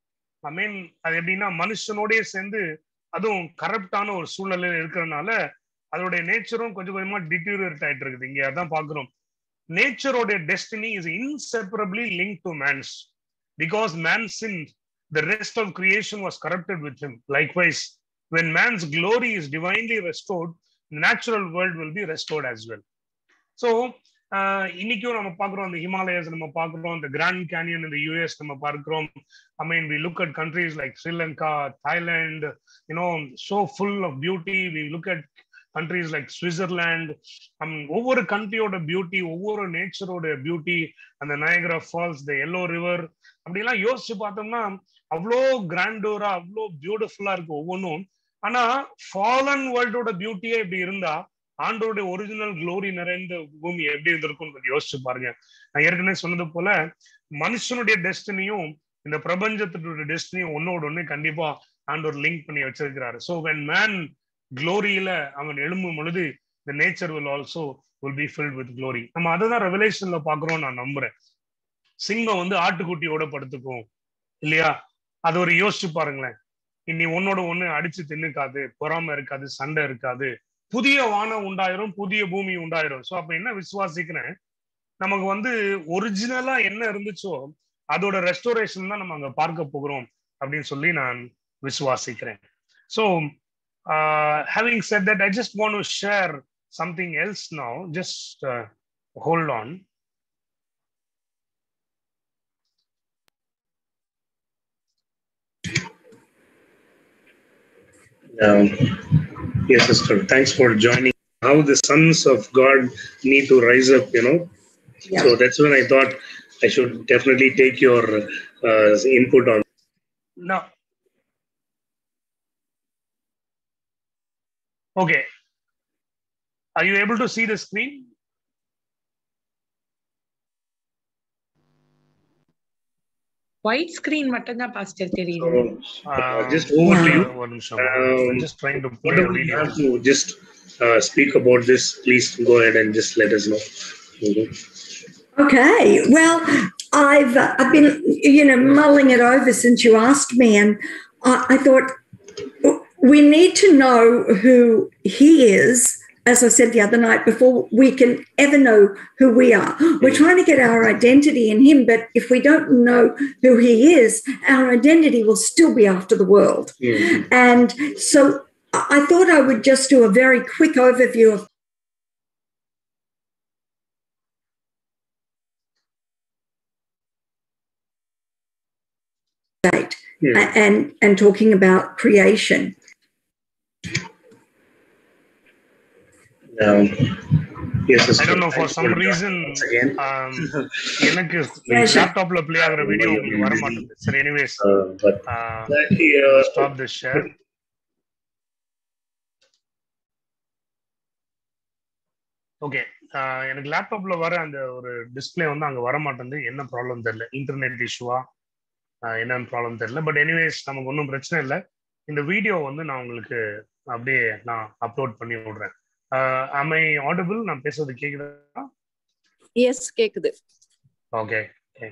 I mean அது எப்படின்னா மனுஷனோடய சேர்ந்து அதுவும் கரப்டான ஒரு சூழ்நிலையில இருக்கிறதுனால அதோடைய நேச்சரும் கொஞ்சம் கொஞ்சமா டிட்டீரியேட் ஆயிட்டு இருக்குது இங்க அதான் பாக்குறோம் நேச்சரோட destiny is inseparably link to man's because man sin the rest of creation was corrupted with him likewise when man's glory is divinely restored natural world will be restored as well so இன்னைக்கும் நம்ம பார்க்குறோம் அந்த Himalayas நம்ம பார்க்குறோம் அந்த grand canine இந்த US நம்ம பார்க்கிறோம் I mean we look at countries like Sri Lanka Thailand you know so full of beauty we look at countries like Switzerland ஒவ்வொரு கண்ட்ரியோட பியூட்டி ஒவ்வொரு நேச்சரோட பியூட்டி அந்த Niagara Falls the Yellow River அப்படிலாம் யோசிச்சு பார்த்தோம்னா அவ்வளோ கிராண்டோரா அவ்வளோ பியூட்டிஃபுல்லா இருக்கு ஒவ்வொன்றும் ஆனா ஃபாலன் வேர்ல்டோட பியூட்டியே இப்படி இருந்தா ஆண்டோட ஒரிஜினல் க்ளோரி நிறைந்த பூமி எப்படி இருந்திருக்கும் கொஞ்சம் யோசிச்சு பாருங்க நான் ஏற்கனவே சொன்னது போல மனுஷனுடைய டெஸ்டினியும் இந்த பிரபஞ்சத்தினுடைய டெஸ்டினியும் ஒன்னோட ஒண்ணு கண்டிப்பா ஆண்டோர் லிங்க் பண்ணி வச்சிருக்கிறாரு ஸோ வென் மேன் க்ளோரியில அவன் எழும்பும் பொழுது the nature will also will be filled with glory நம்ம அதை தான் ரெவலேஷன்ல பாக்குறோம் நான் நம்புறேன் சிங்கம் வந்து ஆட்டுக்குட்டியோட படுத்துக்கும் இல்லையா அது ஒரு யோசிச்சு பாருங்களேன் இனி ஒன்னோட ஒண்ணு அடிச்சு தின்னுக்காது பொறாம இருக்காது சண்டை இருக்காது புதிய வானம் உண்டாயிரும் புதிய பூமி உண்டாயிரும் ஸோ அப்ப என்ன விசுவாசிக்கிறேன் நமக்கு வந்து ஒரிஜினலா என்ன இருந்துச்சோ அதோட ரெஸ்டோரேஷன் தான் நம்ம அங்க பார்க்க போகிறோம் அப்படின்னு சொல்லி நான் விசுவாசிக்கிறேன் so uh, having said that, I just want to share something else now. Just uh, hold on. Um, yes, sister. Thanks for joining. How the sons of God need to rise up, you know. Yeah. So that's when I thought I should definitely take your uh, input on. Now, Okay. Are you able to see the screen? White screen மட்டும் தான் pastor தெரியுது Uh, just over to you. one நிமிஷம். Um, I'm just trying to play a Whatever you video. have to just uh, speak about this, please go ahead and just let us know. Mhm. Okay, well, I've uh, I've been you know mulling it over since you asked me, and I, I thought we need to know who he is. As I said the other night, before we can ever know who we are, we're trying to get our identity in him. But if we don't know who he is, our identity will still be after the world. Mhm. And so I I thought I would just do a very quick overview of state Yeah. a- and and talking about creation. Um, yes, I don't know, for some reason, Once again, um, எனக்கு Pleasure. லேப்டாப்ல play ஆகுற video உங்களுக்கு வர மாட்டேங்குது சரி anyways uh, but that here, stop the share okay எனக்கு லேப்டாப்ல வர அந்த ஒரு டிஸ்ப்ளே வந்து அங்க வர மாட்டேங்குது என்ன ப்ராப்ளம் தெரியல இன்டர்நெட் இஷ்யூவா என்னன்னு ப்ராப்ளம் தெரியல பட் எனிவேஸ் நமக்கு ஒன்றும் பிரச்சனை இல்லை இந்த வீடியோ வந்து நான் உங்களுக்கு அப்படியே நான் அப்லோட் பண்ணி விடுறேன் அமை ஆடிபிள் நான் பேசுறது கேக்குதா எஸ் கேக்குது ஓகே ஓகே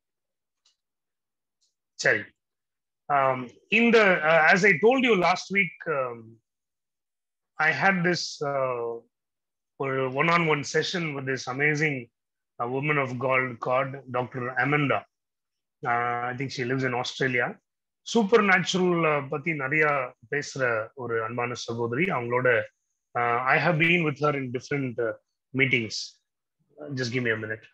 சரி um, இந்த uh, as I told you last week, um, I had this uh, one-on-one session with this amazing uh, woman of God called Dr. Amanda. Uh, I think she lives in Australia. Supernatural பத்தி நிறைய பேசுற ஒரு அன்பான சகோதரி அவங்களோட I have been with her in different meetings just give me a minute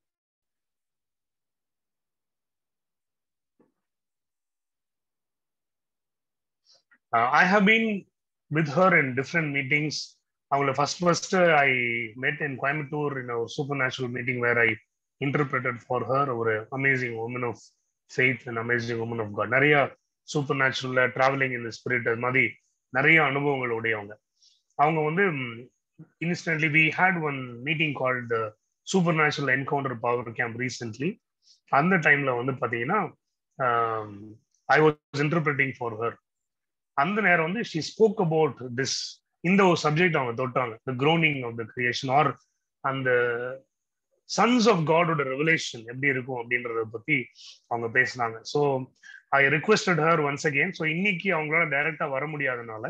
Uh, I have been with her in different meetings. அவங்கள first first I met in Coimbatore in ஒரு supernatural meeting where I interpreted for her ஒரு amazing woman of faith and amazing woman of God நிறைய சூப்பர் நேச்சுரல்ல traveling in spirit அது மாதிரி நிறைய அனுபவங்கள் உடையவங்க அவங்க வந்து instantly we had one meeting called supernatural encounter power camp recently அந்த டைம்ல வந்து பாத்தீங்கன்னா I was interpreting for her அந்த நேரம் வந்து ஷி ஸ்போக் அபவுட் திஸ் இந்த ஒரு சப்ஜெக்ட் அவங்க தொட்டாங்க the groaning of the creation or அந்த சன்ஸ் ஆஃப் காடோட ரெவலேஷன் எப்படி இருக்கும் அப்படின்றத பத்தி அவங்க பேசினாங்க so I requested her once again so இன்னைக்கு அவங்களால டைரக்டா வர முடியாதனால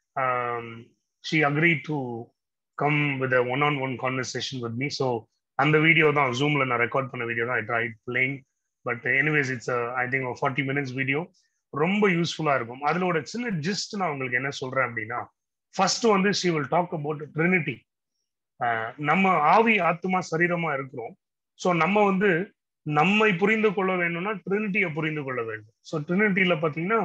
she agree to come with one on one conversation with me so அந்த வீடியோ தான் ஜூம்ல நான் ரெக்கார்ட் பண்ண வீடியோ தான் I try playing but anyways it's I think forty minutes video ரொம்ப யூஸ்ஃபுல்லா இருக்கும் அதுல ஒரு சின்ன ஜிஸ்ட் நான் உங்களுக்கு என்ன சொல்றேன் அப்படின்னா ஃபர்ஸ்ட் வந்து she will talk about Trinity நம்ம ஆவி ஆத்மா சரீரமா இருக்கிறோம் ஸோ நம்ம வந்து நம்மை புரிந்து கொள்ள வேணும்னா ட்ரினிட்டியை புரிந்து கொள்ள வேண்டும் ஸோ ட்ரினிட்டியில பாத்தீங்கன்னா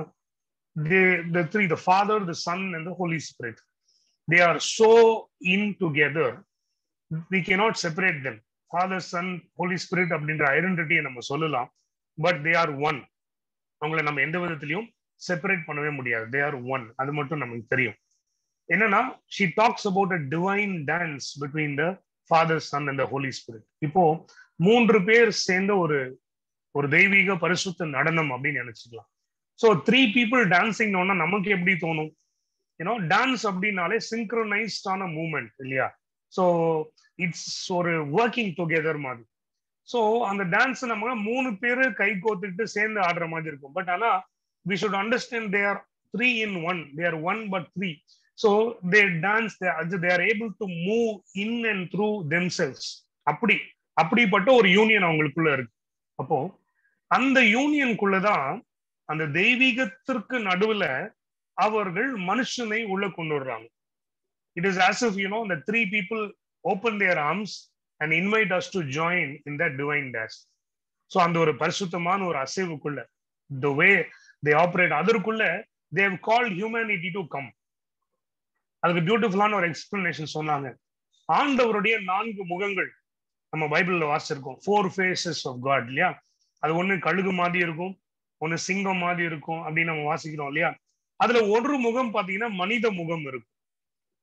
the three the Father the Son and the Holy Spirit they are so in together we cannot separate them Father Son Holy Spirit அப்படின்ற ஐடென்டிட்டியை நம்ம சொல்லலாம் பட் தே ஆர் ஒன் அவங்கள நம்ம எந்த விதத்திலையும் செப்பரேட் பண்ணவே முடியாது தே ஆர் ஒன் அது மட்டும் நமக்கு தெரியும் என்னன்னா she talks about a divine dance between the Father Son and the Holy Spirit இப்போ மூன்று பேர் சேர்ந்த ஒரு ஒரு தெய்வீக பரிசுத்த நடனம் அப்படின்னு நினைச்சுக்கலாம் ஸோ த்ரீ பீப்புள் டான்சிங்னோன்னா நமக்கு எப்படி தோணும் ஏன்னோ டான்ஸ் அப்படின்னாலே சிங்க்ரனைஸ்டான மூமெண்ட் இல்லையா ஸோ இட்ஸ் ஒரு ஒர்க்கிங் டுகெதர் மாதிரி ஸோ அந்த டான்ஸ் நம்ம மூணு பேரு கை கோத்துட்டு சேர்ந்து ஆடுற மாதிரி இருக்கும் பட் ஆனா we should understand they are three in one they are one but three so they dance they are able to move in and through themselves அப்படி அப்படிப்பட்ட ஒரு யூனியன் அவங்களுக்குள்ள இருக்கு அப்போ அந்த யூனியனுக்குள்ளதான் அந்த தெய்வீகத்திற்கு நடுவுல அவர்கள் மனுஷனை உள்ள கொண்டு வர்றாங்க it is as if you know இந்த three people open their arms and invite us to join in the divine dance so அந்த ஒரு பரிசுத்தமான ஒரு அசைவுக்குள்ள த வே தே ஆப்ரேட் அதற்குள்ள they call humanity to come அதுக்கு பியூட்டிஃபுல்லான ஒரு எக்ஸ்பிளனேஷன் சொன்னாங்க ஆண்டவருடைய நான்கு முகங்கள் நம்ம பைபிள்ல வாசிச்சிருக்கோம் ஃபோர் ஃபேசஸ் ஆஃப் காட் இல்லையா அது ஒண்ணு கழுகு மாதிரி இருக்கும் ஒண்ணு சிங்கம் மாதிரி இருக்கும் அப்படின்னு நம்ம வாசிக்கிறோம் இல்லையா அதுல ஒரு முகம் பாத்தீங்கன்னா மனித முகம் இருக்கும்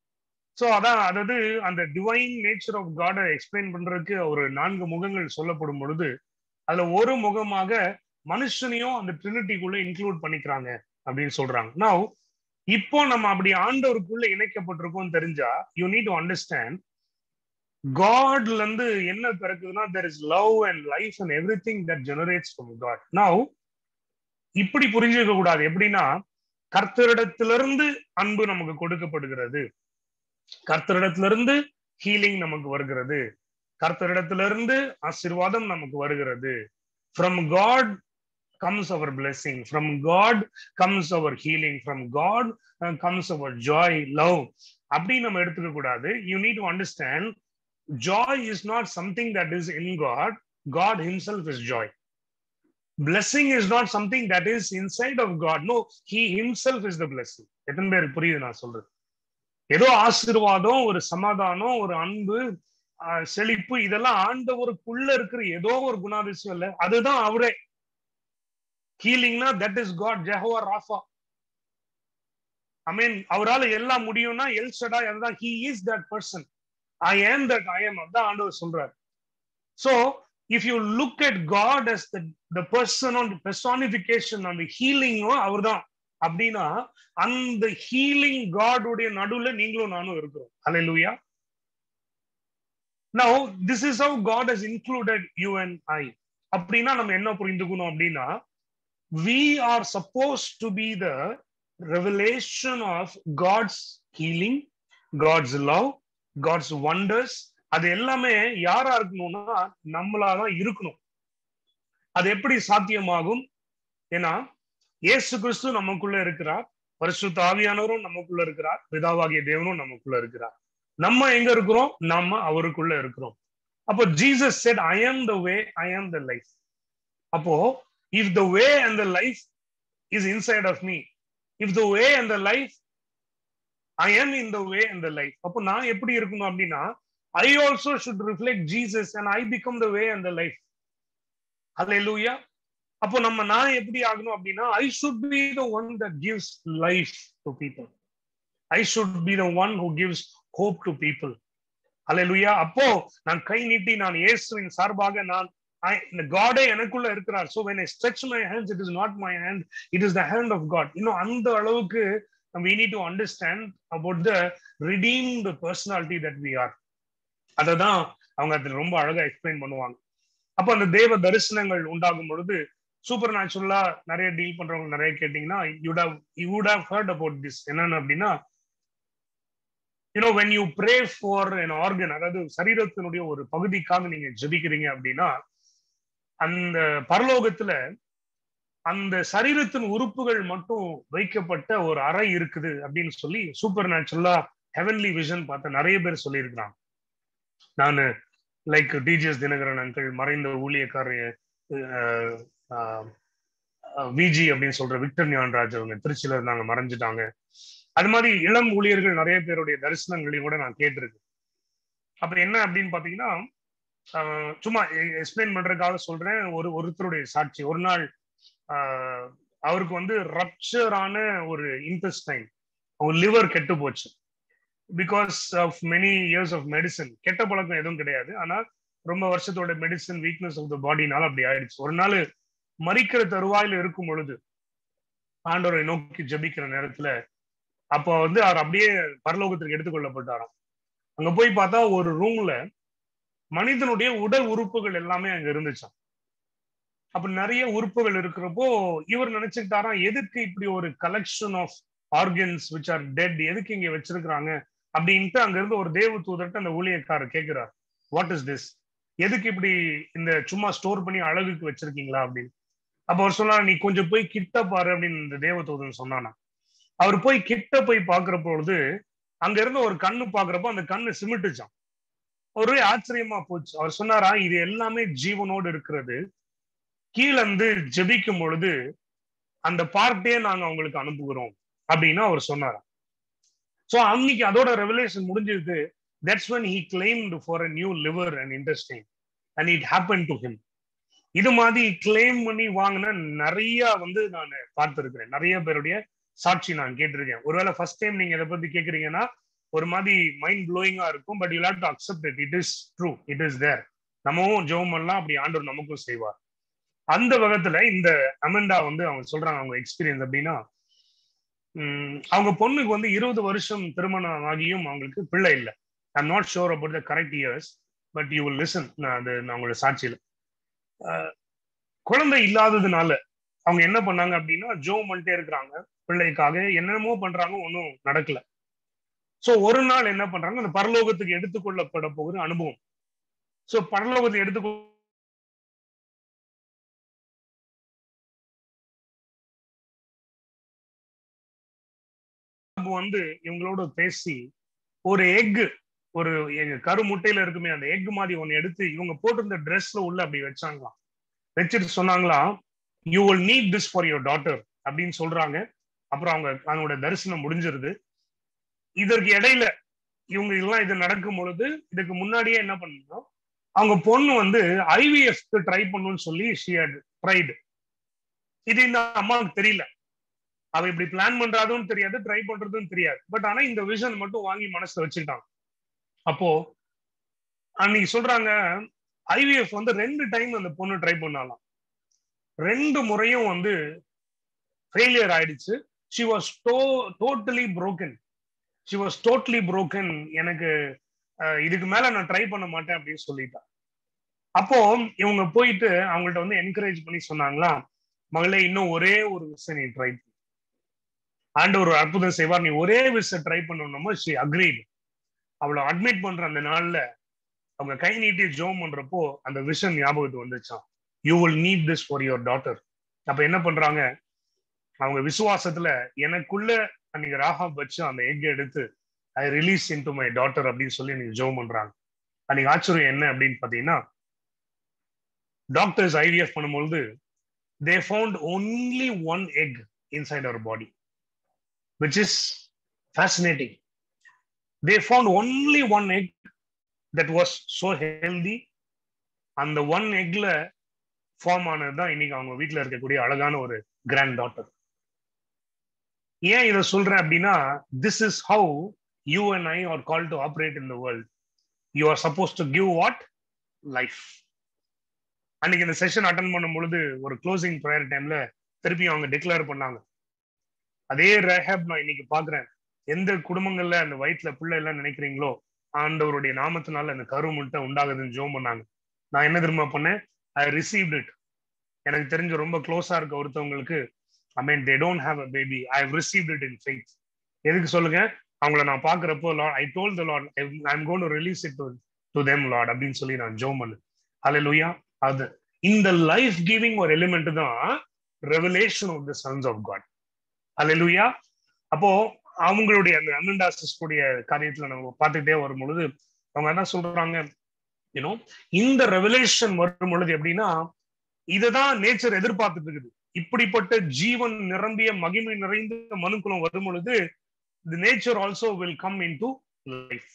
ஸோ அதான் அதாவது அந்த டிவைன் நேச்சர் ஆஃப் காடை எக்ஸ்பிளைன் பண்றதுக்கு ஒரு நான்கு முகங்கள் சொல்லப்படும் பொழுது அதுல ஒரு முகமாக மனுஷனையும் அந்த ட்ரினிட்டிக்குள்ள இன்க்ளூட் பண்ணிக்கிறாங்க அப்படின்னு சொல்றாங்க நவ் இப்போ நம்ம அப்படி ஆண்டவருக்குள்ள இணைக்கப்பட்டிருக்கோம் தெரிஞ்சா யூ நீட் டு அண்டர்ஸ்டாண்ட் காட்ல இருந்து என்ன பிறக்குதுன்னா there is love and life and everything that generates from God now இப்படி புரிஞ்சுக்க கூடாது எப்படின்னா கர்த்தரிடத்திலிருந்து அன்பு நமக்கு கொடுக்கப்படுகிறது கர்த்தரிடத்திலிருந்து ஹீலிங் நமக்கு வருகிறது கர்த்தரிடத்திலிருந்து ஆசிர்வாதம் நமக்கு வருகிறது from God comes our blessing from god comes our healing from god uh, comes our joy love அப்படி நம்ம எடுத்துக்க கூடாது you need to understand joy is not something that is in God God himself is joy blessing is not something that is inside of god no he himself is the blessing எத்தனை பேர் புரியுது நான் சொல்றது ஏதோ ஆசீர்வாதம் ஒரு சமாதானம் ஒரு அன்பு செழிப்பு இதெல்லாம் ஆண்டவருக்குள்ள இருக்கிற ஏதோ ஒரு குணாதிசயம் இல்ல அதுதான் அவரே ஹீலிங்னா that is God Jehovah Rapha I mean அவரால் எல்லாம் முடியும்னா எல் சடா அதுதான் he is that person I am that I am அதான் ஆண்டவர் சொல்றாரு so if you look at God as the person and personification அந்த ஹீலிங்கும் அவர் தான் அப்படின்னா அந்த ஹீலிங் காடுடைய நடுவுல நீங்களும் நானும் இருக்கிறோம் hallelujah now this is how God has included you and I அப்படின்னா நம்ம என்ன புரிந்துக்கணும் அப்படின்னா we are supposed to be the revelation of God's healing, God's love, God's wonders. அது எல்லாமே யாரா இருக்கணும்னா நம்மளாதான் இருக்கணும் அது எப்படி சாத்தியமாகும் ஏன்னா இயேசு கிறிஸ்து நமக்குள்ள இருக்கிறார் பரிசுத்த ஆவியானவரும் நமக்குள்ள இருக்கிறார் பிதாவாகிய தேவனும் நமக்குள்ள இருக்கிறார் நம்ம எங்க இருக்கிறோம் நம்ம அவருக்குள்ள இருக்கிறோம் அப்போ Jesus set I am the way I am the life அப்போ if the way and the life is inside of me if the way and the life i am in the way and the life அப்போ நான் எப்படி இருக்கணும் அப்படின்னா i also should reflect jesus and i become the way and the life hallelujah அப்போ நம்ம நான் எப்படி ஆகணும் அப்படின்னா I should be the one that gives life to people I should be the one who gives hope to people hallelujah அப்போ நான் கை நீட்டி நான் இயேசுவின் சார்பாக நான் இந்த காடே எனக்குள்ள இருக்கிறார் so when I stretch my hands it is not my hand it is the hand of God இன்னும் அந்த அளவுக்கு we need to understand about the redeemed personality that we are அதை தான் அவங்க அதில் ரொம்ப அழகா எக்ஸ்பிளைன் பண்ணுவாங்க அப்போ அந்த தேவ தரிசனங்கள் உண்டாகும் பொழுது சூப்பர் நேச்சுரலா நிறைய டீல் பண்றவங்க நிறைய கேட்டீங்கன்னா you'd have you would have heard about this என்னன்னு அப்படின்னா you know when you pray for an organ அதாவது சரீரத்தினுடைய ஒரு பகுதிக்காக நீங்க ஜெபிக்கிறீங்க அப்படின்னா அந்த பரலோகத்துல அந்த சரீரத்தின் உறுப்புகள் மட்டும் வைக்கப்பட்ட ஒரு அறை இருக்குது அப்படின்னு சொல்லி சூப்பர் நேச்சுரலா ஹெவன்லி விஷன் பார்த்த நிறைய பேர் சொல்லியிருக்கிறாங்க நான் லைக் டிஜிஎஸ் தினகரன் அங்கிள் மறைந்த ஊழியக்காரர் விஜி அப்படின்னு சொல்ற விக்டர் ஞான்ராஜ் அவங்க திருச்சியில இருந்தாங்க மறைஞ்சிட்டாங்க அது மாதிரி இளம் ஊழியர்கள் நிறைய பேருடைய தரிசனங்களையும் கூட நான் கேட்டிருக்கேன் அப்ப என்ன அப்படின்னு பாத்தீங்கன்னா சும்மா எக்ஸ்பிளைன் பண்றதுக்காக சொல்றேன் ஒரு ஒருத்தருடைய சாட்சி ஒரு நாள் அவருக்கு வந்து ரப்சரான ஒரு இன்டெஸ்டைன் ஒரு லிவர் கெட்டு போச்சு because of many years of medicine கெட்ட பழக்கம் எதுவும் கிடையாது ஆனா ரொம்ப வருஷத்தோட மெடிசன் வீக்னஸ் ஆஃப் த பாடினால அப்படி ஆயிடுச்சு ஒரு நாள் மறிக்கிற தருவாயில இருக்கும் பொழுது ஆண்டவரை நோக்கி ஜபிக்கிற நேரத்துல அப்போ வந்து அவர் அப்படியே பரலோகத்திற்கு எடுத்துக்கொள்ளப்பட்டாராம் அங்க போய் பார்த்தா ஒரு ரூம்ல மனிதனுடைய உடல் உறுப்புகள் எல்லாமே அங்க இருந்துச்சாம் அப்ப நிறைய உறுப்புகள் இருக்கிறப்போ இவர் நினைச்சுக்கிட்டாராம் எதுக்கு இப்படி ஒரு collection of organs which are dead எதுக்கு இங்க வச்சிருக்கிறாங்க அப்படின்ட்டு அங்க இருந்து ஒரு தேவ தூதர்கிட்ட அந்த ஊழியக்காரர் கேட்கிறார் வாட் இஸ் திஸ் எதுக்கு இப்படி இந்த சும்மா ஸ்டோர் பண்ணி அழகுக்கு வச்சிருக்கீங்களா அப்படின்னு அப்ப அவர் சொன்னா நீ கொஞ்சம் போய் கிட்ட பாரு அப்படின்னு இந்த தேவதூதன் சொன்னானா அவர் போய் கிட்ட போய் பாக்குற பொழுது அங்க இருந்து ஒரு கண்ணு பாக்குறப்போ அந்த கண்ணு சிமிட்டுச்சான் ஒரே ஆச்சரியமா போச்சு அவர் சொன்னாரா இது எல்லாமே ஜீவனோடு இருக்கிறது கீழந்து ஜெபிக்கும் பொழுது அந்த பார்ட்டே நாங்க அவங்களுக்கு அனுப்புகிறோம் அப்படின்னு அவர் சொன்னாரா சோ அன்னைக்கு அதோட ரெவலேஷன் முடிஞ்சிருக்கு that's when he claimed for a new liver and intestine and it happened to him இது மாதிரி கிளைம் பண்ணி வாங்கின நிறைய வந்து நான் பார்த்திருக்கிறேன் நிறைய பேருடைய சாட்சி நான் கேட்டிருக்கேன் ஒருவேளை ஃபர்ஸ்ட் டைம் நீங்க இதை பத்தி கேக்குறீங்கன்னா ஒரு மாதிரி மைண்ட் ப்ளோயிங்கா இருக்கும் but you have to accept it it is true it is there நம்மவும் ஜெபம் பண்ணலாம் அப்படி ஆண்டவர் நமக்கும் செய்வார் அந்த விதத்துல இந்த அமெண்டா வந்து அவங்க சொல்றாங்க அவங்க எக்ஸ்பீரியன்ஸ் அப்படின்னா உம், அவங்க பொண்ணுக்கு வந்து இருபது வருஷம் திருமணம் ஆகியும் அவங்களுக்கு பிள்ளை இல்லை I'm not sure about the correct years but you will listen நான் அது நான் உங்களோட சாட்சியில அஹ், குழந்தை இல்லாததுனால அவங்க என்ன பண்ணாங்க அப்படின்னா ஜோம் பண்ணிட்டே இருக்கிறாங்க பிள்ளைக்காக என்னென்னமோ பண்றாங்க ஒன்றும் நடக்கல சோ ஒரு நாள் என்ன பண்றாங்க அந்த பரலோகத்துக்கு எடுத்துக்கொள்ளப்பட போகிற அனுபவம் சோ பரலோகத்துக்கு எடுத்துக்கொ அப்ப வந்து இவங்களோட பேசி ஒரு எக் ஒரு எங்க கரு முட்டையில இருக்குமே அந்த எக் மாதிரி ஒன்னு எடுத்து இவங்க போட்டிருந்த ட்ரெஸ்ல உள்ள அப்படி வச்சாங்களாம் வச்சுட்டு சொன்னாங்களாம் you will need this for your daughter அப்படின்னு சொல்றாங்க அப்புறம் அவங்க அவங்களோட தரிசனம் முடிஞ்சிருது இதற்கு இடையில இவங்க எல்லாம் இது நடக்கும் பொழுது இதுக்கு முன்னாடியே என்ன பண்ணணும் அவங்க பொண்ணு வந்து ஐவிஎஃப்க்கு ட்ரை பண்ணணும்னு சொல்லி ஷி ட்ரைடு இது இந்த அம்மாவுக்கு தெரியல அவ இப்படி பிளான் பண்றாதுன்னு தெரியாது ட்ரை பண்றதுன்னு தெரியாது பட் ஆனா இந்த விஷன் மட்டும் வாங்கி மனசுல வச்சுக்கிட்டாங்க அப்போ அன்னைக்கு சொல்றாங்க ஐவிஎஃப் வந்து ரெண்டு டைம் அந்த பொண்ணு ட்ரை பண்ணாலாம் ரெண்டு முறையும் வந்து ஃபெயிலியர் ஆயிடுச்சு she was to totally broken she was totally broken எனக்கு அஹ், இதுக்கு மேல நான் ட்ரை பண்ண மாட்டேன் அப்படின்னு சொல்லிட்டா அப்போ இவங்க போயிட்டு அவங்கள்ட்ட வந்து என்கரேஜ் பண்ணி சொன்னாங்களா மகளே இன்னும் ஒரே ஒரு விஷயம் நீ ட்ரை பண்ணு ஆண்டவர் ஒரு அற்புதம் செய்வார் நீ ஒரே விஷயம் ட்ரை பண்ணணுமோ ஷி அக்ரீட் அவளை அட்மிட் பண்ற அந்த நாள்ல அவங்க கை நீட்டி ஜோம் பண்றப்போ அந்த விஷன் ஞாபகத்துக்கு வந்துச்சான் you will need this for your daughter அப்ப என்ன பண்றாங்க அவங்க விசுவாசத்துல எனக்குள்ள அன்னைக்கு ராகாப் வச்சு அந்த எக் எடுத்து I release into my daughter அப்படின்னு சொல்லி எனக்கு ஜோம் பண்றாங்க அன்னைக்கு ஆச்சரியம் என்ன அப்படின்னு பாத்தீங்கன்னா டாக்டர்ஸ் ஐவிஎஃப் பண்ணும்பொழுது they found only one egg inside our body which is fascinating they found only one egg that was so healthy அந்த ஒன் எக்ல ஃபார்ம் ஆனது தான் இன்னைக்கு அவங்க வீட்டில் இருக்கக்கூடிய அழகான ஒரு கிராண்ட் டாட்டர் ஏன் இதை சொல்றேன் அப்படின்னா this is how you and I are call to operate in the world you are suppose to give what life அன்னைக்கு இந்த செஷன் அட்டன் பண்ணும் பொழுது ஒரு க்ளோசிங் ப்ரேயர் டைம்ல திருப்பி அவங்க டிக்ளேர் பண்ணாங்க அதே ரேஹப் நான் இன்னைக்கு பாக்குறேன் எந்த குடும்பங்கள்ல அந்த வயிற்றுல பிள்ளை எல்லாம் நினைக்கிறீங்களோ ஆண்டவருடைய நாமத்தினால அந்த கரு முட்டை உண்டாகுதுன்னு ஜோம் பண்ணாங்க நான் என்ன தெரியுமா பண்ணேன் ஐ ரிசீவ்ட் இட் எனக்கு தெரிஞ்ச ரொம்ப க்ளோஸா இருக்க ஒருத்தவங்களுக்கு I mean they don't have a baby I have received it in faith எதுக்கு சொல்லுங்க அவங்கள நான் பாக்குறப்போ Lord I told the Lord I am going to release it to them Lord அப்படின்னு சொல்லி நான் ஜோம் பண்ணேன் ஹalleluya அது இந்த லைஃப் கிவிங் ஒரு எலிமெண்ட் தான் revelation of the sons of God hallelujah அப்போ அவங்களுடைய அந்த அமெண்டாசிஸ்டுடைய காரியத்துல நம்ம பார்த்துக்கிட்டே வரும் பொழுது அவங்க என்ன சொல்றாங்க யூனோ இந்த ரெவலேஷன் வரும் பொழுது எப்படின்னா இததான் நேச்சர் எதிர்பார்த்துட்டு இருக்குது இப்படிப்பட்ட ஜீவன் நிரம்பிய மகிமை நிறைந்த மனுக்குலம் வரும் பொழுது the nature also will come in into life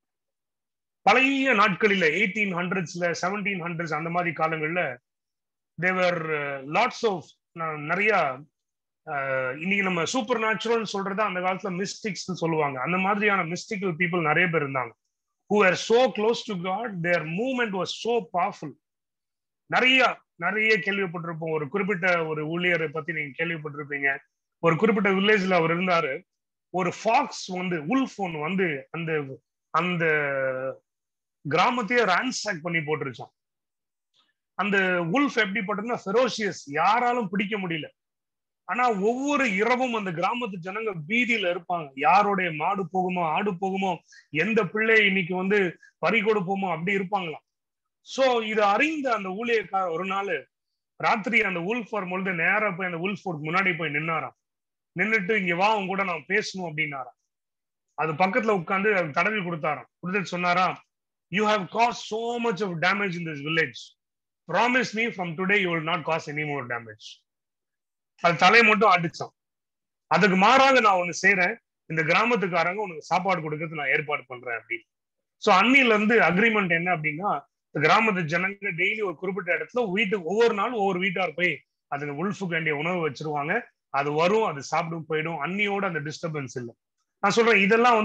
பழைய நாட்களில எயிட்டீன் ஹண்ட்ரட்ஸ்ல செவன்டீன் ஹண்ட்ரட்ஸ் அந்த மாதிரி காலங்கள்ல தேவர் லாட்ஸ் ஆஃப் நிறைய அஹ், இன்னைக்கு நம்ம சூப்பர் நேச்சுரல் சொல்றத அந்த காலத்துல மிஸ்டிக்ஸ் சொல்லுவாங்க அந்த மாதிரியான மிஸ்டிக்கல் பீப்புள் நிறைய பேர் இருந்தாங்க who are so close to God their movement was so powerful நிறைய நிறைய கேள்விப்பட்டிருப்போம் ஒரு குறிப்பிட்ட ஒரு ஊழியரை பத்தி நீங்க கேள்விப்பட்டிருப்பீங்க ஒரு குறிப்பிட்ட வில்லேஜ்ல அவர் இருந்தாரு ஒரு ஃபாக்ஸ் வந்து உல்ஃப் ஒன்று வந்து அந்த அந்த கிராமத்தையே ரான்சாக் பண்ணி போட்டுருச்சான் அந்த உல்ஃப் எப்படிப்பட்டதுன்னா ஃபெரோசியஸ் யாராலும் பிடிக்க முடியல ஆனா ஒவ்வொரு இரவும் அந்த கிராமத்து ஜனங்க பீதியில இருப்பாங்க யாருடைய மாடு போகுமோ ஆடு போகுமோ எந்த பிள்ளை இன்னைக்கு வந்து பறி கொடுப்போமோ அப்படி இருப்பாங்களாம் சோ இது அறிந்த அந்த ஊழியக்கார ஒரு நாள் ராத்திரி அந்த உல்ஃப் வரும் பொழுது நேரா போய் அந்த உல்ஃப் முன்னாடி போய் நின்னாராம் நின்னுட்டு இங்க வா உன் கூட நான் பேசணும் அப்படின்னாராம் அது பக்கத்துல உட்காந்து அது தடவி கொடுத்தாராம் கொடுத்துட்டு சொன்னாராம் you have cause so much of damage in this village promise me from today you will not cause any more damage அது தலையை மட்டும் அடிச்சான் அதுக்கு மாறாக நான் ஒண்ணு செய்யறேன் இந்த கிராமத்துக்காரங்க உனக்கு சாப்பாடு கொடுக்கறது நான் ஏற்பாடு பண்றேன் அப்படின்னு சோ அன்னில இருந்து அக்ரிமெண்ட் என்ன அப்படின்னா இந்த கிராமத்து ஜனங்க டெய்லி ஒரு குறிப்பிட்ட இடத்துல வீட்டுக்கு ஒவ்வொரு நாளும் ஒவ்வொரு வீட்டார் போய் அதுக்கு உல்ஃபுக்கு வேண்டிய உணவு வச்சிருவாங்க அது வரும் அது சாப்பிடும் போயிடும் அன்னியோட அந்த டிஸ்டர்பன்ஸ் இல்லை நான் சொல்றேன் இதெல்லாம் வந்து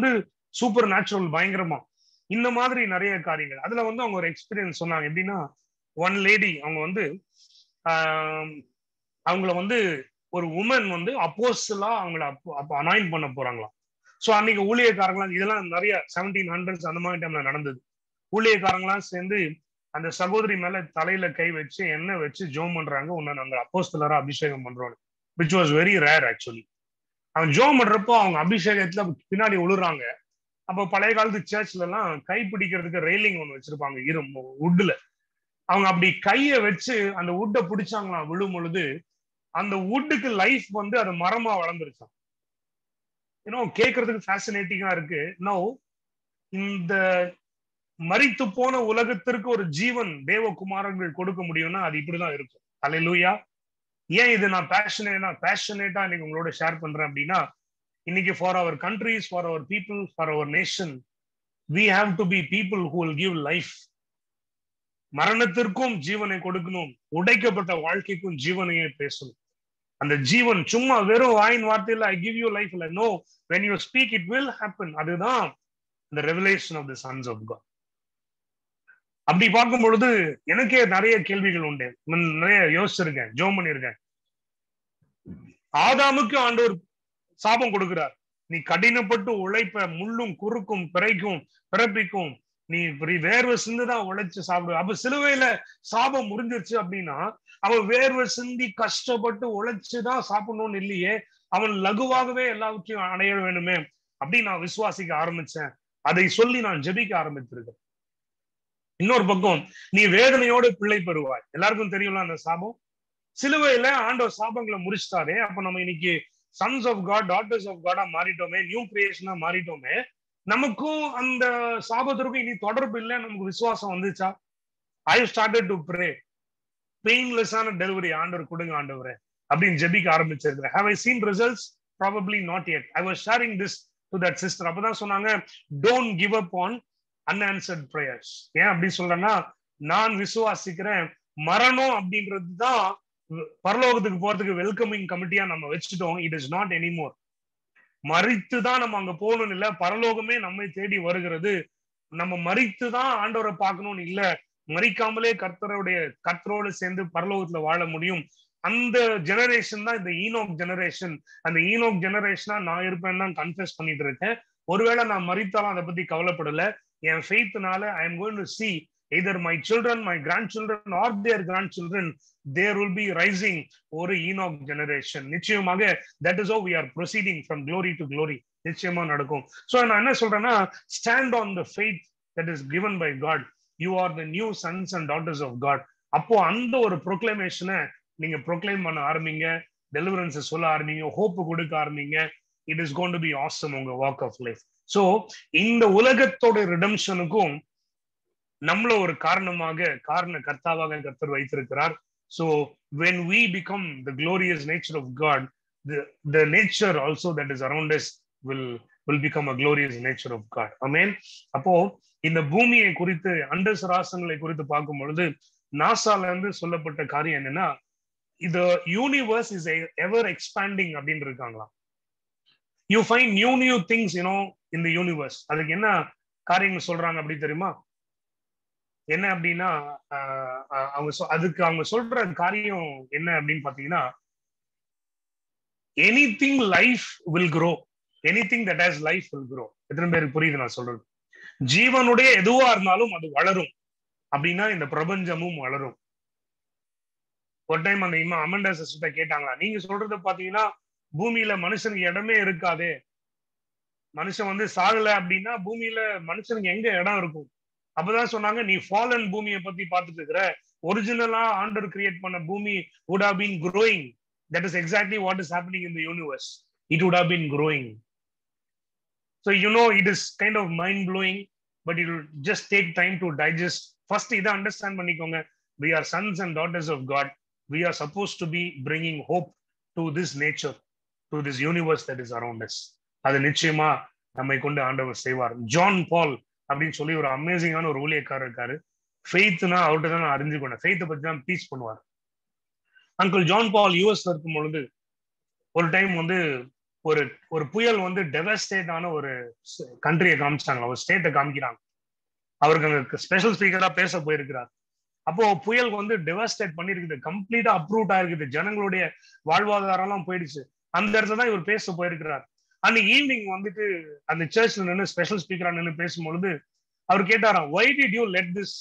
சூப்பர் நேச்சுரல் பயங்கரமா இந்த மாதிரி நிறைய காரியங்கள் அதுல வந்து அவங்க ஒரு எக்ஸ்பீரியன்ஸ் சொன்னாங்க எப்படின்னா ஒன் லேடி அவங்க வந்து ஆஹ், அவங்கள வந்து ஒரு உமன் வந்து அப்போஸ்லா அவங்கள அப்போ அப்போ அனாயின் பண்ண போறாங்களாம் ஸோ அன்னைக்கு ஊழியக்காரங்களாம் இதெல்லாம் நிறைய செவன்டீன் ஹண்ட்ரட்ஸ் அந்த மாதிரி டைம்ல நடந்தது ஊழியக்காரங்களாம் சேர்ந்து அந்த சகோதரி மேல தலையில கை வச்சு எண்ணெய் வச்சு ஜோம் பண்றாங்க உன்னை நாங்க அப்போஸ்தலரா அபிஷேகம் பண்றோம் which was very rare actually அவன் ஜோம் பண்றப்போ அவங்க அபிஷேகத்துல பின்னாடி உழுறாங்க அப்போ பழைய காலத்து சர்ச்ல எல்லாம் கை பிடிக்கிறதுக்கு ரெயிலிங் ஒன்று வச்சிருப்பாங்க இரு உட்ல அவங்க அப்படி கைய வச்சு அந்த உட்டை பிடிச்சாங்களாம் விழும் பொழுது அந்த உட்டுக்கு லைஃப் வந்து அது மரமா வளர்ந்துருச்சாம் ஏன்னா கேட்கறதுக்கு ஃபேசினேட்டிங்கா இருக்கு நோ இந்த மரித்து போன உலகத்திற்கு ஒரு ஜீவன் தேவகுமாரர்கள் கொடுக்க முடியும்னா அது இப்படிதான் இருக்கும் அல்லேலூயா ஏன் இது நான் பேஷனேட்டா பேஷனேட்டா இன்னைக்கு உங்களோட ஷேர் பண்றேன் அப்படின்னா இன்னைக்கு for our countries for our people for our nation we have to be people who will give life மரணத்திற்கும் ஜீவனை கொடுக்கணும் உடைக்கப்பட்ட வாழ்க்கைக்கும் ஜீவனையே பேசணும் அந்த ஜீவன் சும்மா வெறும் வாயின் வார்த்தையில ஐ கிவ் யூ லைஃப் இல்ல no when you speak it will happen அதுதான் இந்த revelation of the sons of God அப்படி பார்க்கும் பொழுது எனக்கே நிறைய கேள்விகள் உண்டு நான் நிறைய யோசிச்சிருக்கேன் ஜோம் பண்ணியிருக்கேன் ஆதாமுக்கு ஆண்டவர் சாபம் கொடுக்கிறார் நீ கடினப்பட்டு உழைப்ப முள்ளும் குறுக்கும் பிறைக்கும் பிறப்பிக்கும் நீ இப்படி வேர்வை சிந்துதான் உழைச்சு சாப்பிடு அப்ப சிலுவையில சாபம் முறிஞ்சிருச்சு அப்படின்னா அவன் வேர்வை சிந்தி கஷ்டப்பட்டு உழைச்சுதான் சாப்பிடணும்னு இல்லையே அவன் லகுவாகவே எல்லாவற்றையும் அடைய வேண்டுமே அப்படின்னு நான் விசுவாசிக்க ஆரம்பிச்சேன் அதை சொல்லி நான் ஜெபிக்க ஆரம்பித்திருக்கேன் இன்னொரு பக்கம் நீ வேதனையோடு பிள்ளை பெறுவாய் எல்லாருக்கும் தெரியும்ல அந்த சாபம் சிலுவையில ஆண்டவர் சாபங்களை முடிச்சிட்டாரே அப்ப நம்ம இன்னைக்கு sons of God daughters of காடா மாறிட்டோமே நியூ கிரியேஷனா மாறிட்டோமே நமக்கும் அந்த சாபத்திற்கும் இனி தொடர்பு இல்லை நமக்கு விசுவாசம் வந்துச்சா ஐ ஸ்டார்டட் டு ப்ரே பெயின்லெஸ்ஸான டெலிவரி ஆண்டவர் கொடுங்க ஆண்டவரே அப்படின்னு ஜெபிக்க ஆரம்பிச்சிருக்கிறேன் have I seen results probably not yet I was sharing this to that sister அப்பதான் சொன்னாங்க don't give up on unanswered prayers ஏன் அப்படி சொல்றேன்னா நான் விசுவாசிக்கிறேன் மரணம் அப்படின்றது தான் பரலோகத்துக்கு போறதுக்கு வெல்கமிங் கமிட்டியா நம்ம வச்சுட்டோம் இட் இஸ் நாட் எனிமோர் மறித்து தான் நம்ம அங்க போகணும்னு இல்ல பரலோகமே நம்மை தேடி வருகிறது நம்ம மறித்து தான் ஆண்டவரை பார்க்கணும்னு இல்ல மறிக்காமலே கர்த்தருடைய கர்த்தரோடு சேர்ந்து பரலோகத்துல வாழ முடியும் அந்த ஜெனரேஷன் தான் இந்த ஈனோக் ஜெனரேஷன் அந்த ஈனோக் ஜெனரேஷனா நான் இருப்பேன்னு தான் கன்ஃபியூஸ் பண்ணிட்டு இருக்கேன் ஒருவேளை நான் மறித்தாலும் அதை பத்தி கவலைப்படல என் ஃபெய்த்னால I am going to see either my children my grandchildren are their grandchildren there will be rising ஒரு ஈனோக் ஜெனரேஷன் நிச்சயமாக that is oh we are proceeding from glory to glory நிச்சயமா நடக்கும் so நான் என்ன சொல்றேன்னா stand on the faith that is given by God you are the new sons and daughters of God அப்போ அந்த ஒரு ப்ரொக்ளைமேஷனை நீங்க ப்ரொக்ளைம் பண்ண ஆரம்பிங்க டெலிவரன்ஸ் சொல்ல ஆரம்பிங்க ஹோப் கொடுக்க ஆரம்பிங்க it is going to be awesome உங்க வாக் ஆஃப் லைஃப் ஸோ இந்த உலகத்தோட ரிடம்ஷனுக்கும் நம்மள ஒரு காரணமாக காரண கர்த்தாவாக கர்த்தர் வைத்திருக்கிறார் so when we become the glorious nature of God the nature also that is around us will will become a glorious nature of God amen அப்போ இந்த பூமியை குறித்து அண்டசராசங்களை குறித்து பார்க்கும் பொழுது நாசால இருந்து சொல்லப்பட்ட காரியம் என்னன்னா இது யூனிவர்ஸ் இஸ் எவர் எக்ஸ்பேண்டிங் அப்படின்னு இருக்காங்களாம் you find new new things you know இந்த யூனிவர்ஸ் அதுக்கு என்ன காரியங்கள் சொல்றாங்க அப்படி தெரியுமா என்ன அப்படின்னா அவங்க அதுக்கு அவங்க சொல்ற காரியம் என்ன அப்படின்னு பாத்தீங்கன்னா anything life will grow anything that has life will grow எத்தனை பேருக்கு புரியுது நான் சொல்றது ஜீவனுடைய எதுவா இருந்தாலும் அது வளரும் அப்படின்னா இந்த பிரபஞ்சமும் வளரும் ஒரு டைம் அந்த இம்மா அமண்டா சிஸ்டர் கேட்டாங்களா நீங்க சொல்றத பாத்தீங்கன்னா பூமியில மனுஷனுக்கு இடமே இருக்காதே மனுஷன் வந்து சாகல அப்படின்னா பூமியில மனுஷனுக்கு எங்க இடம் இருக்கும் அப்பதான் சொன்னாங்க நீ ஃபாலன் பூமியை பத்தி பார்த்துட்டு இருக்கிற ஒரிஜினலா ஆண்டர் கிரியேட் பண்ண பூமி would have been growing that is exactly what is happening in the universe it would have been growing so you know it is kind of mind blowing but it will just take time to digest first இதை understand பண்ணிக்கோங்க we are sons and daughters of god we are supposed to be bringing hope to this nature to this universe that is around us அது நிச்சயமா நம்மை கொண்டு ஆண்டவர் செய்வார் John பால் அப்படின்னு சொல்லி ஒரு அமேசிங்கான ஒரு ஊழியக்காரர் இருக்காரு ஃபெய்த்னா அவர்கிட்ட தான் நான் அறிஞ்சுக்கொண்டேன் ஃபெய்த்தை பத்தி தான் டீச் பண்ணுவார் அங்கிள் ஜான் பால் யூஎஸ்ல இருக்கும் பொழுது ஒரு டைம் வந்து ஒரு ஒரு புயல் வந்து டெவஸ்டேட் ஆன ஒரு கண்ட்ரியை காமிச்சாங்க ஒரு ஸ்டேட்டை காமிக்கிறாங்க அவருக்கு அங்க ஸ்பெஷல் ஸ்பீக்கரா பேச போயிருக்கிறார் அப்போ புயல் வந்து டெவஸ்டேட் பண்ணிருக்குது கம்ப்ளீட்டா அப்ரூவ்ட் ஆயிருக்குது ஜனங்களுடைய வாழ்வாதாரம் எல்லாம் போயிடுச்சு அந்த இடத்துல தான் இவர் பேச போயிருக்கிறார் அன்னைக்கு ஈவினிங் வந்துட்டு அந்த சர்ச்ல நின்று ஸ்பெஷல் ஸ்பீக்கரா நின்று பேசும்பொழுது அவர் கேட்டாராம் why did you let this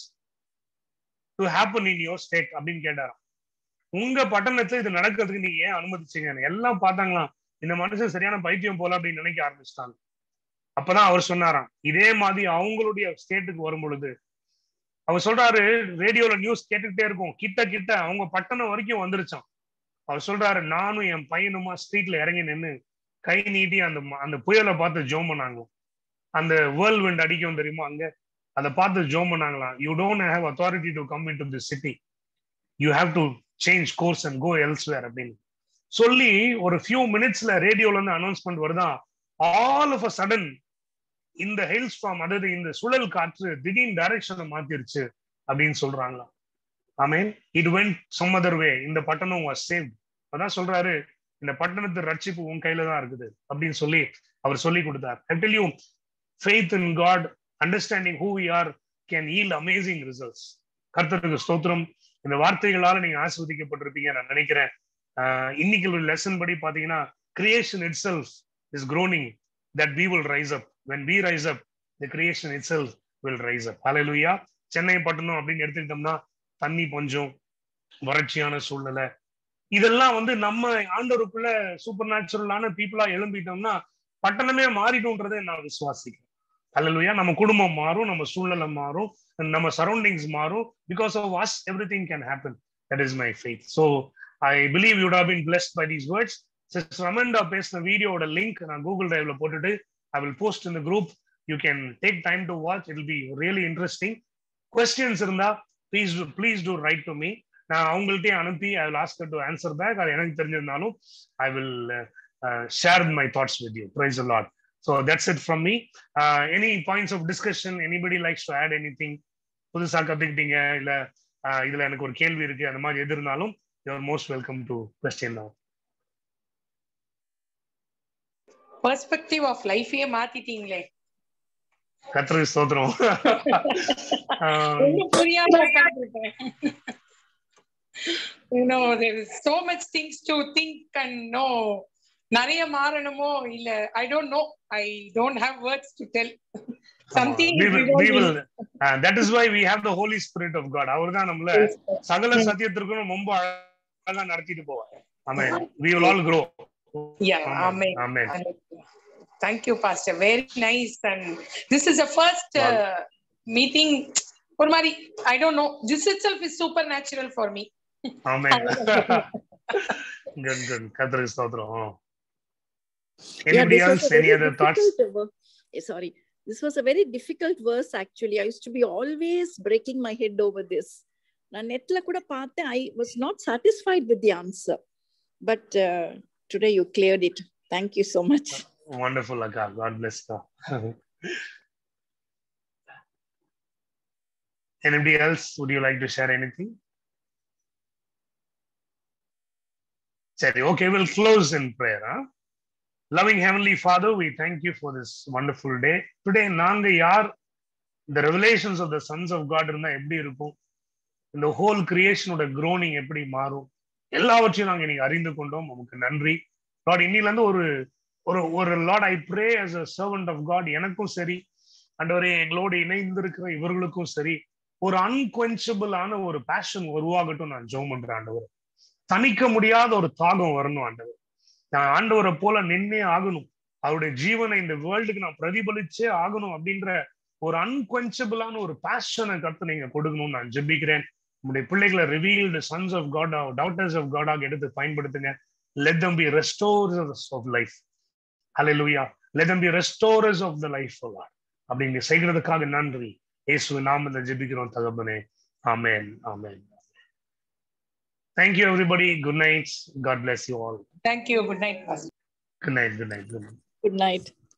to happen in your state அப்படின்னு கேட்டாராம் உங்க பட்டணத்துல இது நடக்கிறதுக்கு நீங்க ஏன் அனுமதிச்சீங்க எல்லாம் பார்த்தாங்களாம் இந்த மனுஷன் சரியான பைத்தியம் போல அப்படின்னு நினைக்க ஆரம்பிச்சிட்டாங்க அப்பதான் அவர் சொன்னாராம் இதே மாதிரி அவங்களுடைய ஸ்டேட்டுக்கு வரும் பொழுது அவர் சொல்றாரு ரேடியோல நியூஸ் கேட்டுக்கிட்டே இருக்கும் கிட்ட கிட்ட அவங்க பட்டணம் வரைக்கும் வந்துருச்சான் அவர் சொல்றாரு நானும் என் பையனுமா ஸ்ட்ரீட்ல இறங்கி நின்று கை நீட்டி அந்த அந்த புயலை பார்த்து ஜோம் பண்ணாங்க அந்த வேர்ல்ட் விண்ட் அடிக்கும் தெரியுமா அங்க அதை பார்த்து ஜோம் பண்ணாங்களாம் you don't have authority to come in to the city you have to change course and go elsewhere அப்படின்னு சொல்லி ஒரு ஃபியூ மினிட்ஸ்ல ரேடியோல இருந்து அனௌன்ஸ்மெண்ட் வருதான் ஆல் ஆஃப் அ சடன் இந்த ஹெயில் ஸ்டாம் அதாவது இந்த சுழல் காற்று திடீர் டைரக்ஷனை மாத்திருச்சு அப்படின்னு சொல்றாங்களா amen it went some other way இந்த பட்டணம் வாஸ் சேவ் அதான் சொல்றாரு இந்த பட்டணத்து ரட்சிப்பு உன் கையில தான் இருக்குது அப்படின்னு சொல்லி அவர் சொல்லி கொடுத்தார் I tell you faith in God understanding who we are can yield amazing results கர்த்தருக்கு ஸ்தோத்திரம் இந்த வார்த்தைகளால நீங்க ஆஸ்வதிக்கப்பட்டிருப்பீங்க நான் நினைக்கிறேன் இன்னைக்கு ஒரு லெசன் படி பாத்தீங்கன்னா creation itself is groaning that we will rise up when we rise up the creation itself will rise up hallelujah Chennai பட்டணம் அப்படின்னு எடுத்துக்கிட்டோம்னா தண்ணி பஞ்சம் வறட்சியான சூழ்நிலை இதெல்லாம் வந்து நம்ம ஆண்டவருக்குள்ள சூப்பர் நேச்சுரலான பீப்புளா எழும்பிட்டோம்னா பட்டணமே மாறிடும்ன்றதை நான் விசுவாசிக்கிறேன் அல்லலுயா நம்ம குடும்பம் மாறும் நம்ம சூழ்நிலை மாறும் நம்ம சரௌண்டிங்ஸ் மாறும் because of was everything can happen that is my faith so I believe you'd have been blessed by these words sister Amanda பேசின வீடியோட லிங்க் நான் கூகுள் டிரைவ்ல போட்டுட்டு ஐ வில் போஸ்ட் இந்த group you can take time to watch it be really interesting questions இருந்தா please please do write to me நான் அவங்கள்ட்டே அனுப்பி I will ask to answer back அது எனக்கு தெரிஞ்சிருந்தாலும் I will share my thoughts with you praise lord so that's it from me any points of discussion anybody likes to add anything புதுசாக கற்றுக்கிட்டீங்க இல்லை இதுல எனக்கு ஒரு கேள்வி இருக்கு அந்த மாதிரி எது இருந்தாலும் you are most welcome to question now perspective of லைஃபையே மாத்திட்டீங்களே கத்திரி ஸ்தோத்திரம் ஒண்ணும் புரியாம உட்கார்ந்துருக்கேன் you know there is so much things to think and know நிறைய மாறணுமோ இல்ல I don't know I don't have words to tell something we will we will uh, that is why we have the holy spirit of god அவர் தான் நம்மள சகல சத்தியத்திற்கும் ரொம்ப அழகா நடத்திட்டு போவார் amen we will all grow yeah amen amen thank you pastor very nice and this is the first uh, meeting ஒரு மாதிரி I don't know this itself is supernatural for me amen good good கத்திரி ஸ்தோத்திரம் Yeah, anybody this was else a very any other thoughts difficult wo- eh, Sorry, this was a very difficult verse actually. I used to be always breaking my head over this. நான் நெட்ல கூட பார்த்தேன் I was not satisfied with the answer but today you cleared it thank you so much wonderful akka god bless you anybody else would you like to share anything Sorry, okay, we'll close in prayer. Huh? Loving Heavenly Father, we thank you for this wonderful day. Today, நாங்க யார் இந்த revelations of the sons of God இருந்தா எப்படி இருக்கும் இந்த whole கிரியேஷனோட groaning எப்படி மாறும் எல்லாவற்றையும் நாங்க இன்னைக்கு அறிந்து கொண்டோம் நமக்கு நன்றி லார்ட் இன்னில இருந்து ஒரு ஒரு ஒரு lord I pray as a servant of God எனக்கும் சரி அண்டவரே எங்களோடு இணைந்து இருக்கிற இவர்களுக்கும் சரி ஒரு அன்குவென்சபிளான ஒரு பேஷன் உருவாகட்டும் நான் ஜோம் பண்றேன் ஆண்டவர் தணிக்க முடியாத ஒரு தாகம் வரணும் ஆண்டவர் நான் ஆண்டவரை போல நின்னே ஆகணும் அவருடைய ஜீவனை இந்த வேர்ல்டுக்கு நான் பிரதிபலிச்சே ஆகணும் அப்படின்ற ஒரு அன்குவென்சபிளான ஒரு பேஷனை கத்து நீங்க கொடுக்கணும்னு நான் ஜெபிக்கிறேன் உங்களுடைய பிள்ளைகளை revealed sons of God daughters of காடாக எடுத்து பயன்படுத்துங்க let them be restorers of life hallelujah let them be restorers of the life of God அப்படிங்க செய்கிறதுக்காக நன்றி இயேசுவின் நாமத்தில் ஜெபிக்கிறோம் தகப்பனே amen amen Thank you everybody good night god bless you all thank you good night good night good night good night good night